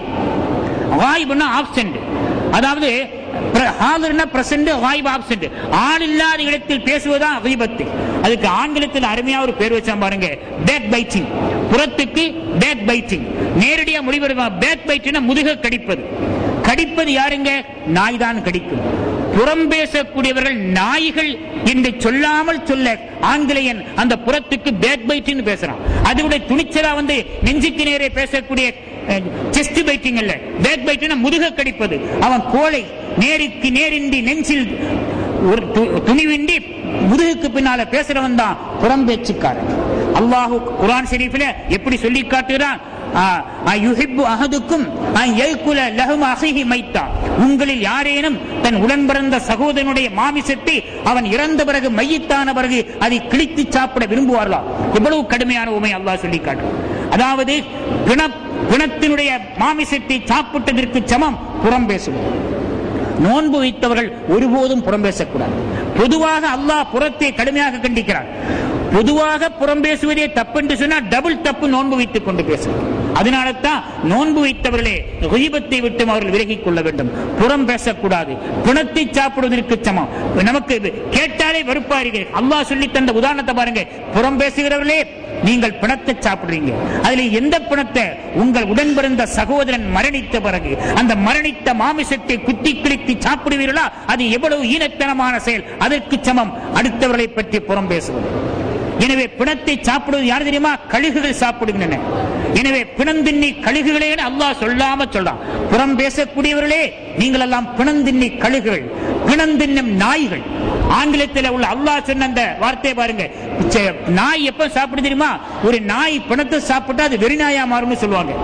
வாய்வுனா ஆப்சென்ட் அதாவது ஹாதர்னா பிரசன்ட் வாய்வு ஆப்சென்ட் ஆள் இல்லாத இடத்தில் பேசுவதுதான் விபத்து அதுக்கு ஆங்கிலத்தில் அருமையா ஒரு பேர் வச்சா பாருங்க பேக் பைட்டிங் புறத்துக்கு பேக் பைட்டிங் நேரடியா மொழிபெயர்ப்பா பேக் பைட்டிங் முதுக கடிப்பது கடிப்பது யாருங்க நாய் தான் கடிக்கும் புறம் பேசக்கூடியவர்கள் நாய்கள் என்று சொல்லாமல் சொல்ல ஆங்கிலேயன் அந்த புறத்துக்கு பேக் பைட்டிங் பேசுறான் அது விட துணிச்சலா வந்து நெஞ்சுக்கு நேரே பேசக்கூடிய செஸ்ட் பைட்டிங் அல்ல பேக் பைட்டிங் முதுக கடிப்பது அவன் கோலை நேருக்கு நேரின்றி நெஞ்சில் ஒரு து- துணிவின்றி முதுகுக்கு பின்னால பேசுறவன் தான் புறம் பேச்சுக்காரன் அல்லாஹு குரான் ஷெரீஃபில் எப்படி சொல்லி காட்டுகிறான் ஆ, ஆ, யுஹிப்பு அஹதுக்கும் அன் யல்குல லஹும அஹிஹி மைத்தா. உங்களில் யாரேனும் தன் உடன் பிறந்த சகோதரனுடைய மாமிசத்தை அவன் இறந்த பிறகு மையத்தான பிறகு அதை கிழித்து சாப்பிட விரும்புவார்களா எவ்வளவு கடுமையான உண்மை அல்லாஹ் சொல்லி காட்டும் அதாவது பிண பிணத்தினுடைய மாமிசத்தை சாப்பிட்டதற்கு சமம் புறம் பேசுவது நோன்பு வைத்தவர்கள் ஒருபோதும் புறம் பேசக்கூடாது பொதுவாக அல்லாஹ் புறத்தை கடுமையாக கண்டிக்கிறார் பொதுவாக புறம் பேசுவதே தப்பு என்று சொன்னால் டபுள் தப்பு நோன்பு வைத்துக் கொண்டு பேசும் அதனால தான் நோன்பு வைத்தவர்களே குயிபத்தை விட்டு அவர்கள் விலகிக் கொள்ள வேண்டும் புறம் பேசக்கூடாது பிணத்தை சாப்பிடுவதற்கு சமம் நமக்கு இது கேட்டாலே வெறுப்பார்கள் அல்லாஹ் சொல்லி தந்த உதாரணத்தை பாருங்க புறம் பேசுகிறவர்களே நீங்கள் பிணத்தை சாப்பிடுறீங்க அதுல எந்த பிணத்தை உங்கள் உடன் பிறந்த சகோதரன் மரணித்த பிறகு அந்த மரணித்த மாமிசத்தை குத்தி கிழித்து சாப்பிடுவீர்களா அது எவ்வளவு ஈனத்தனமான செயல் அதற்கு சமம் அடுத்தவர்களை பற்றி புறம் பேசுவது எனவே பிணத்தை சாப்பிடுவது யார் தெரியுமா கழுகுகள் சாப்பிடுகின்றன எனவே பிணந்தின்னி கழுகுகளே அல்லாஹ் சொல்லாம சொல்றான் புறம் பேசக்கூடியவர்களே நீங்கள் எல்லாம் பிணந்தின்னி கழுகுகள் பிணந்தின்னும் நாய்கள் ஆங்கிலத்தில் உள்ள அல்லாஹ் சொன்ன அந்த வார்த்தையை பாருங்க சே, நாய் எப்ப சாப்பிடு தெரியுமா ஒரு நாய் பிணத்தை சாப்பிட்டா அது வெறிநாயா மாறும்னு சொல்லுவாங்க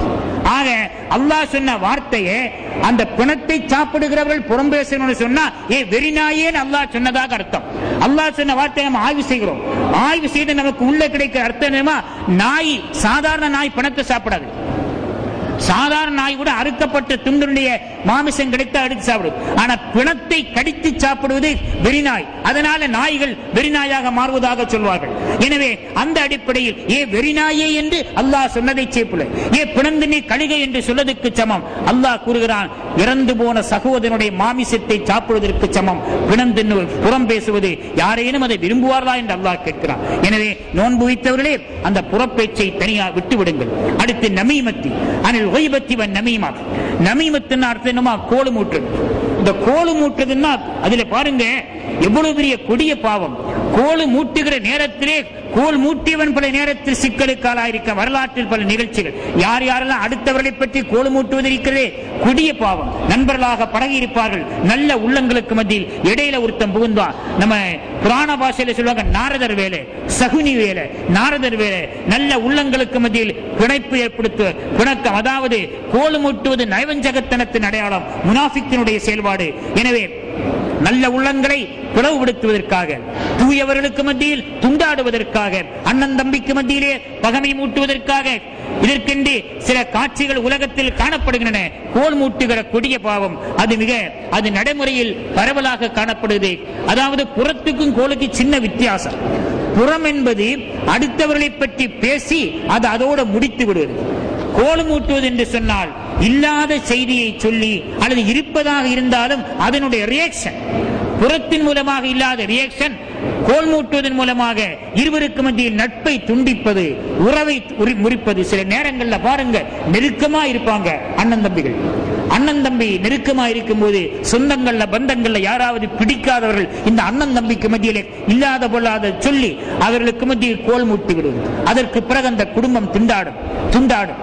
ஆக அல்லாஹ் சொன்ன வார்த்தையே அந்த பிணத்தை சாப்பிடுகிறவர்கள் புறம் பேசணும்னு சொன்னா ஏ வெறிநாயேன்னு அல்லாஹ் சொன்னதாக அர்த்தம் அல்லாஹ் சொன்ன வார்த்தையை நம்ம ஆய்வு செய்கிறோம் ஆய்வு செய்து நமக்கு உள்ள கிடைக்கிற அர்த்தம் என்னமா நாய் சாதாரண நாய் பிணத்தை சாப்பிடாது சாதாரண நாய் கூட அறுக்கப்பட்ட துண்டனுடைய மாமிசம் கிடைத்து அடித்து சாப்பிடுது ஆனா பிணத்தை கடித்து சாப்பிடுவது வெறிநாய் அதனால நாய்கள் வெறிநாயாக மாறுவதாக சொல்வார்கள் எனவே அந்த அடிப்படையில் ஏ வெறிநாயே என்று அல்லாஹ் சொன்னதை சேப்பில ஏ பிணந்தினி கழிகை என்று சொல்லதுக்கு சமம் அல்லாஹ் கூறுகிறான் இறந்து போன சகோதரனுடைய மாமிசத்தை சாப்பிடுவதற்கு சமம் பிணந்தின்னு புறம் பேசுவது யாரேனும் அதை விரும்புவார்களா என்று அல்லாஹ் கேட்கிறான் எனவே நோன்பு வைத்தவர்களே அந்த புறப்பேச்சை தனியா விட்டு விடுங்கள் அடுத்து நமீமத்தி அனில் ஒய்பத்தி வன் நமீமா நமீமத்தின் அர்த்தம் என்னமா கோடு மூட்டுறது இந்த கோடு மூட்டுறதுன்னா அதுல பாருங்க எவ்வளவு பெரிய கொடிய பாவம் கோல் மூட்டுகிற நேரத்திலே கோல் மூட்டியவன் பல நேரத்தில் சிக்கலுக்கு ஆளாயிருக்க வரலாற்றில் பல நிகழ்ச்சிகள் யார் யாரெல்லாம் அடுத்தவர்களை பற்றி கோல் மூட்டுவது இருக்கிறதே கொடிய பாவம் நண்பர்களாக பழகி இருப்பார்கள் நல்ல உள்ளங்களுக்கு மத்தியில் இடையில ஒருத்தன் புகுந்தான் நம்ம புராண பாஷையில சொல்லுவாங்க நாரதர் வேலை சகுனி வேலை நாரதர் வேலை நல்ல உள்ளங்களுக்கு மத்தியில் பிணைப்பு ஏற்படுத்த பிணக்கம் அதாவது கோல் மூட்டுவது நயவஞ்சகத்தனத்தின் அடையாளம் முனாஃபிக்கினுடைய செயல்பாடு எனவே நல்ல உள்ளங்களை பிளவுபடுத்துவதற்காக தூயவர்களுக்கு மத்தியில் துண்டாடுவதற்காக அண்ணன் தம்பிக்கு மத்தியிலே பகமை மூட்டுவதற்காக இதற்கென்று சில காட்சிகள் உலகத்தில் காணப்படுகின்றன கோல் மூட்டுகிற கொடிய பாவம் அது மிக அது நடைமுறையில் பரவலாக காணப்படுது அதாவது புறத்துக்கும் கோலுக்கு சின்ன வித்தியாசம் புறம் என்பது அடுத்தவர்களை பற்றி பேசி அது அதோடு முடித்து விடுவது கோலம் ஊட்டுவது என்று சொன்னால் இல்லாத செய்தியை சொல்லி அல்லது இருப்பதாக இருந்தாலும் அதனுடைய ரியாக்ஷன் புறத்தின் மூலமாக இல்லாத ரியாக்ஷன் கோல் மூட்டுவதன் மூலமாக இருவருக்கு மத்தியில் நட்பை துண்டிப்பது உறவை உரி- முறிப்பது சில நேரங்கள்ல பாருங்க நெருக்கமா இருப்பாங்க அண்ணன் தம்பிகள் அண்ணன் தம்பி நெருக்கமா இருக்கும்போது சொந்தங்கள்ல பந்தங்கள்ல யாராவது பிடிக்காதவர்கள் இந்த அண்ணன் தம்பிக்கு மத்தியிலே இல்லாத பொல்லாத சொல்லி அவர்களுக்கு மத்தியில் கோல் மூட்டி விடுவது அதற்கு பிறகு அந்த குடும்பம் திண்டாடும் துண்டாடும்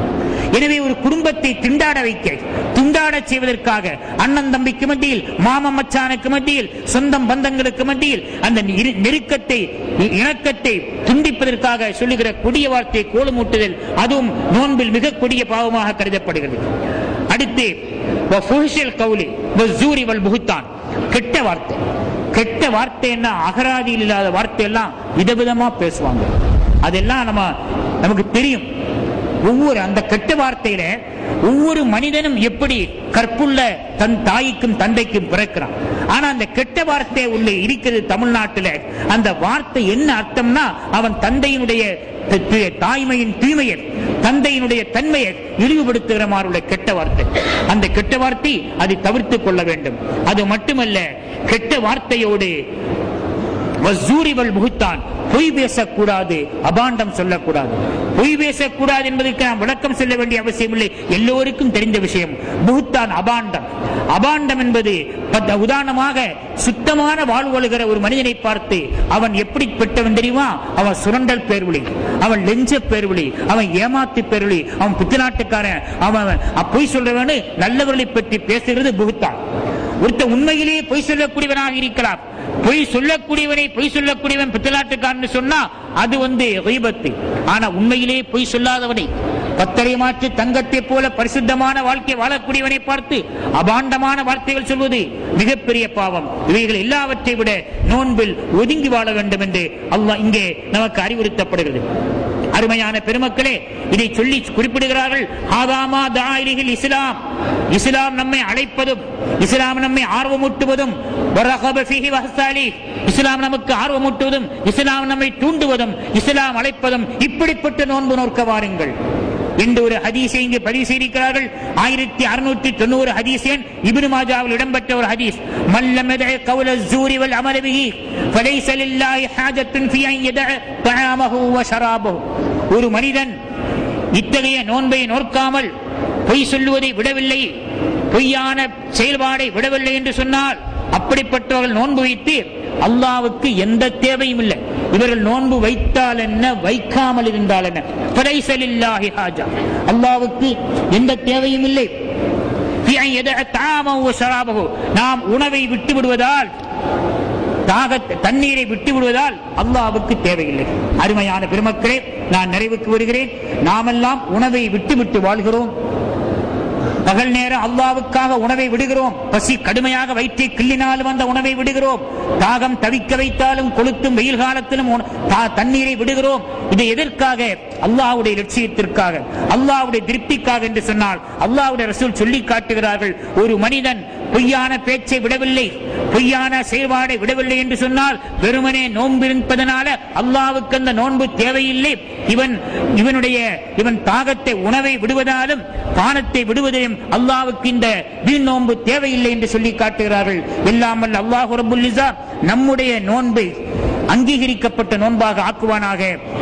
எனவே ஒரு குடும்பத்தை திண்டாட வைக்க துண்டாட செய்வதற்காக அண்ணன் தம்பிக்கு மத்தியில் மாமன் மச்சானுக்கு மத்தியில் சொந்தம் பந்தங்களுக்கு மத்தியில் அந்த இரு- நெருக்கத்தை இ- இணக்கத்தை துண்டிப்பதற்காக சொல்லுகிற கொடிய வார்த்தை கோலமூட்டுதல் அதுவும் நோன்பில் மிக கொடிய பாவமாக கருதப்படுகிறது அடுத்து வஃபுஹ்ஷில் கௌலி வஸ்ஸூரி வல் புஹ்தான் கெட்ட வார்த்தை கெட்ட வார்த்தை என்ன அகராதியில் இல்லாத வார்த்தை எல்லாம் விதவிதமா பேசுவாங்க அதெல்லாம் நம்ம நமக்கு தெரியும் ஒவ்வொரு அந்த கெட்ட வார்த்தையில ஒவ்வொரு மனிதனும் எப்படி கற்புள்ள தன் தாய்க்கும் தந்தைக்கும் பிறக்கிறான் ஆனா அந்த கெட்ட வார்த்தை உள்ள இருக்கிறது தமிழ்நாட்டில் அந்த வார்த்தை என்ன அர்த்தம்னா அவன் தந்தையினுடைய த- த- தாய்மையின் தூய்மையை தந்தையினுடைய தன்மையை இழிவுபடுத்துகிற மாதிரி உள்ள கெட்ட வார்த்தை அந்த கெட்ட வார்த்தை அதை தவிர்த்துக் கொள்ள வேண்டும் அது மட்டுமல்ல கெட்ட வார்த்தையோடு வஸ்ஸூரி வல் புகுத்தான் பொய் பேசக்கூடாது அபாண்டம் சொல்லக்கூடாது பொய் பேசக்கூடாது என்பதற்கு நாம் விளக்கம் சொல்ல வேண்டிய அவசியம் இல்லை எல்லோருக்கும் தெரிந்த விஷயம் புகுத்தான் அபாண்டம் அபாண்டம் என்பது பத்- உதாரணமாக சுத்தமான வாழ்வழுகிற ஒரு மனிதனை பார்த்து அவன் எப்படிப்பட்டவன் தெரியுமா அவன் சுரண்டல் பேர்வழி அவன் லெஞ்ச பேர்வழி அவன் ஏமாத்து பேர்வழி அவன் புத்தநாட்டுக்காரன் அவன் அ- பொய் சொல்றவனு நல்லவர்களை பற்றி பேசுகிறது புகுத்தான் ஒருத்தன் உண்மையிலேயே பொய் சொல்லக்கூடியவனாக இருக்கலாம் பொய் சொல்லக்கூடியவனை பொய் சொல்லக்கூடியவன் பித்தலாட்டுக்காரன் சொன்னா அது வந்து கைபத்து ஆனா உண்மையிலேயே பொய் சொல்லாதவனை பத்தரை மாற்று தங்கத்தை போல பரிசுத்தமான வாழ்க்கை வாழக்கூடியவனை பார்த்து அபாண்டமான வார்த்தைகள் சொல்வது மிகப்பெரிய பாவம் இவைகள் எல்லாவற்றை விட நோன்பில் ஒதுங்கி வாழ வேண்டும் என்று அல்லாஹ் இங்கே நமக்கு அறிவுறுத்தப்படுகிறது அருமையான பெருமக்களே இதை சொல்லி குறிப்பிடுகிறார்கள் ஆதாமா தாயிரிகள் இஸ்லாம் இஸ்லாம் நம்மை அழைப்பதும் இஸ்லாம் நம்மை ஆர்வமூட்டுவதும் வரகப ஃபீஹி வஹ்சாலி. இஸ்லாம் நமக்கு ஆர்வமூட்டுவதும் இஸ்லாம் நம்மை தூண்டுவதும் இஸ்லாம் அழைப்பதும் இப்படிப்பட்ட நோன்பு நோக்க வாருங்கள் என்று ஒரு ஹதீஸை இங்கு பதிவு செய்திருக்கிறார்கள் ஆயிரத்தி அறுநூற்றி தொண்ணூறு ஹதீஸ் எண் இப்னு மாஜாவில் இடம்பெற்ற ஒரு ஹதீஸ் மல்லம் يدع قول الزور والعمل به فليس لله حاجة في أن يدع طعامه وشرابه ஒரு மனிதன் இத்தகைய நோன்பை நோக்காமல் பொய் சொல்லுவதை விடவில்லை பொய்யான செயல்பாடை விடவில்லை என்று சொன்னால் அப்படிப்பட்டவர்கள் நோன்பு வைத்து அல்லாவுக்கு எந்த தேவையும் இல்லை இவர்கள் நோன்பு வைத்தால் என்ன வைக்காமல் இருந்தால் என்ன படைசலில்லாஹி ஹாஜா அல்லாவுக்கு எந்த தேவையும் இல்லை في أن يدع طعامه وشرابه. நாம் உணவை விட்டு விடுவதால் தாக தண்ணீரை விட்டு விடுவதால் அல்லாவுக்கு தேவையில்லை அருமையான பெருமக்களே நான் நிறைவுக்கு வருகிறேன் நாமெல்லாம் உணவை விட்டு விட்டு வாழ்கிறோம் பகல் நேரம் அல்லாவுக்காக உணவை விடுகிறோம் பசி கடுமையாக வயிற்றை கிள்ளினாலும் அந்த உணவை விடுகிறோம் தாகம் தவிக்க வைத்தாலும் கொளுத்தும் வெயில் காலத்திலும் உண- தா- தண்ணீரை விடுகிறோம் இது எதற்காக அல்லாஹ்வுடைய லட்சியத்திற்காக அல்லாஹ்வுடைய திருப்திக்காக என்று சொன்னால் அல்லாஹ்வுடைய ரசூல் சொல்லி காட்டுகிறார்கள் ஒரு மனிதன் பொய்யான பேச்சை விடவில்லை பொய்யான செயல்பாடை விடவில்லை என்று சொன்னால் வெறுமனே நோன்பு இருப்பதனால அல்லாவுக்கு அந்த நோன்பு தேவையில்லை இவன் இவனுடைய இவன் தாகத்தை உணவை விடுவதாலும் பானத்தை விடுவதையும் அல்லாவுக்கு இந்த வீண் நோன்பு தேவையில்லை என்று சொல்லி காட்டுகிறார்கள் எல்லாமல் அல்லாஹு ரபுல் நம்முடைய நோன்பை அங்கீகரிக்கப்பட்ட நோன்பாக ஆக்குவானாக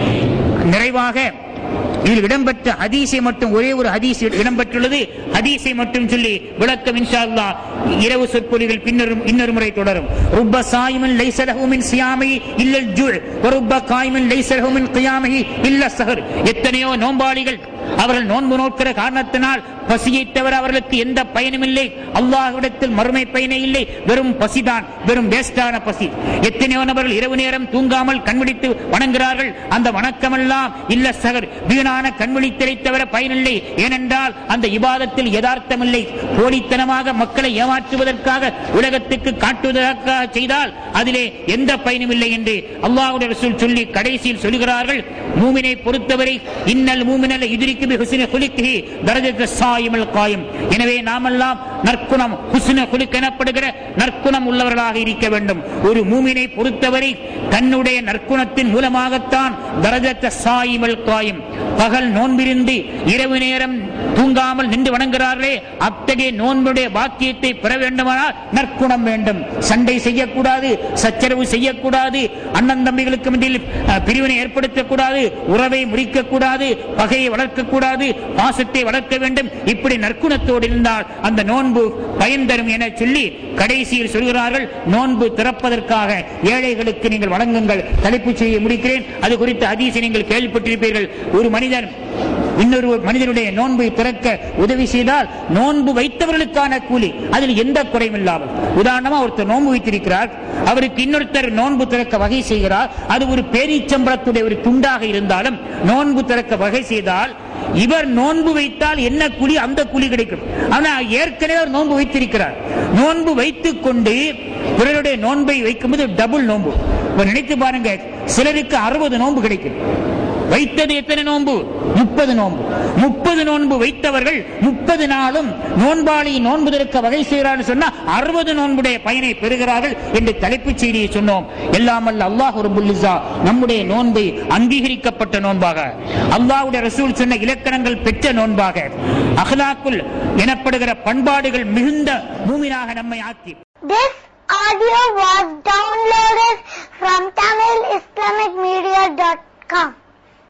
நிறைவாக இதில் இடம்பெற்ற ஹதீஸை மட்டும் ஒரே ஒரு ஹதீஸ் இடம்பெற்றுள்ளது ஹதீஸை மட்டும் சொல்லி விளக்கம் இன்ஷா அல்லாஹ் இரவு சொற்பொழிவில் பின்னர் இன்னொரு முறை தொடரும் ருப்ப சாயிமின் லைசலஹு மின் சியாமி இல்லல் ஜுல் ருப்ப காயிமின் லைசலஹு மின் கியாமி இல்ல சஹர் எத்தனையோ நோம்பாளிகள் அவர்கள் நோன்பு நோக்கிற காரணத்தினால் பசியை தவிர அவர்களுக்கு எந்த பயனும் இல்லை அல்லாஹ்விடத்தில் மறுமை பயனே இல்லை வெறும் பசிதான் வெறும் வேஸ்டான பசி எத்தனையோ நபர்கள் இரவு நேரம் தூங்காமல் கண்விழித்து வணங்குகிறார்கள் அந்த வணக்கமெல்லாம் இல்ல சகர் வீணான கண்விழித்தலை தவிர பயனில்லை ஏனென்றால் அந்த இபாதத்தில் யதார்த்தம் இல்லை போலித்தனமாக மக்களை ஏமாற்றுவதற்காக உலகத்துக்கு காட்டுவதற்காக செய்தால் அதிலே எந்த பயனும் இல்லை என்று அல்லாஹ்வுடைய ரசூல் சொல்லி கடைசியில் சொல்கிறார்கள் மூமினை பொறுத்தவரை இன்னல் மூமினல் இதுரிக்கு பி ஹுஸ்னி குலிக்கிஹி தரஜத்த சாயிமல் காயம் எனவே நாமெல்லாம் நற்குணம் ஹுஸ்ன குலிக் எனப்படுகிற நற்குணம் உள்ளவர்களாக இருக்க வேண்டும் ஒரு மூமினை பொறுத்தவரை தன்னுடைய நற்குணத்தின் மூலமாகத்தான் தரஜத்த சாயிமல் காயம் பகல் நோன்பிருந்து இரவு நேரம் தூங்காமல் நின்று வணங்குகிறார்களே அத்தகைய நோன்புடைய பாக்கியத்தை பெற வேண்டுமானால் நற்குணம் வேண்டும் சண்டை செய்யக்கூடாது சச்சரவு செய்யக்கூடாது அண்ணன் தம்பிகளுக்கு மத்தியில் அஹ், பிரிவினை ஏற்படுத்தக்கூடாது உறவை முறிக்கக்கூடாது பகையை வளர்க்கக்கூடாது பாசத்தை வளர்க்க வேண்டும் இப்படி நற்குணத்தோடு இருந்தால் அந்த நோன்பு பயன் தரும் என சொல்லி கடைசியில் சொல்கிறார்கள் நோன்பு திறப்பதற்காக ஏழைகளுக்கு நீங்கள் வழங்குங்கள் தலைப்புச் செய்ய முடிக்கிறேன் அது குறித்த ஹதீஸை நீங்கள் கேள்விப்பட்டிருப்பீர்கள் ஒரு மனிதன் இன்னொரு மனிதனுடைய நோன்பை திறக்க உதவி செய்தால் நோன்பு வைத்தவர்களுக்கான கூலி அதில் எந்த குறையும் இல்லாமல் உதாரணமா ஒருத்தர் நோன்பு வைத்திருக்கிறார் அவருக்கு இன்னொருத்தர் நோன்பு திறக்க வகை செய்கிறார் அது ஒரு பேரீச்சம்பளத்துடைய ஒரு துண்டாக இருந்தாலும் நோன்பு திறக்க வகை செய்தால் இவர் நோன்பு வைத்தால் என்ன கூலி அந்த கூலி கிடைக்கும் ஆனா ஏற்கனவே அவர் நோன்பு வைத்திருக்கிறார் நோன்பு வைத்துக் கொண்டு பிறருடைய நோன்பை வைக்கும்போது டபுள் நோன்பு இப்ப நினைத்து பாருங்க சிலருக்கு அறுபது நோன்பு கிடைக்கும் வைத்தது எத்தனை நோன்பு முப்பது நோன்பு முப்பது நோன்பு வைத்தவர்கள் முப்பது நாளும் நோன்பாளி நோன்பு திறக்க வகை செய்கிறார்கள் சொன்னா அறுபது நோன்புடைய பயனை பெறுகிறார்கள் என்று தலைப்புச் செய்தியை சொன்னோம் எல்லாமல்ல அல்லாஹ் ரபுல்லிசா நம்முடைய நோன்பை அங்கீகரிக்கப்பட்ட நோன்பாக அல்லாஹ்வுடைய ரசூல் சொன்ன இலக்கணங்கள் பெற்ற நோன்பாக அஹ்லாக்குல் எனப்படுகிற பண்பாடுகள் மிகுந்த மூமினாக நம்மை ஆக்கி This audio was downloaded from TamilIslamicMedia.com.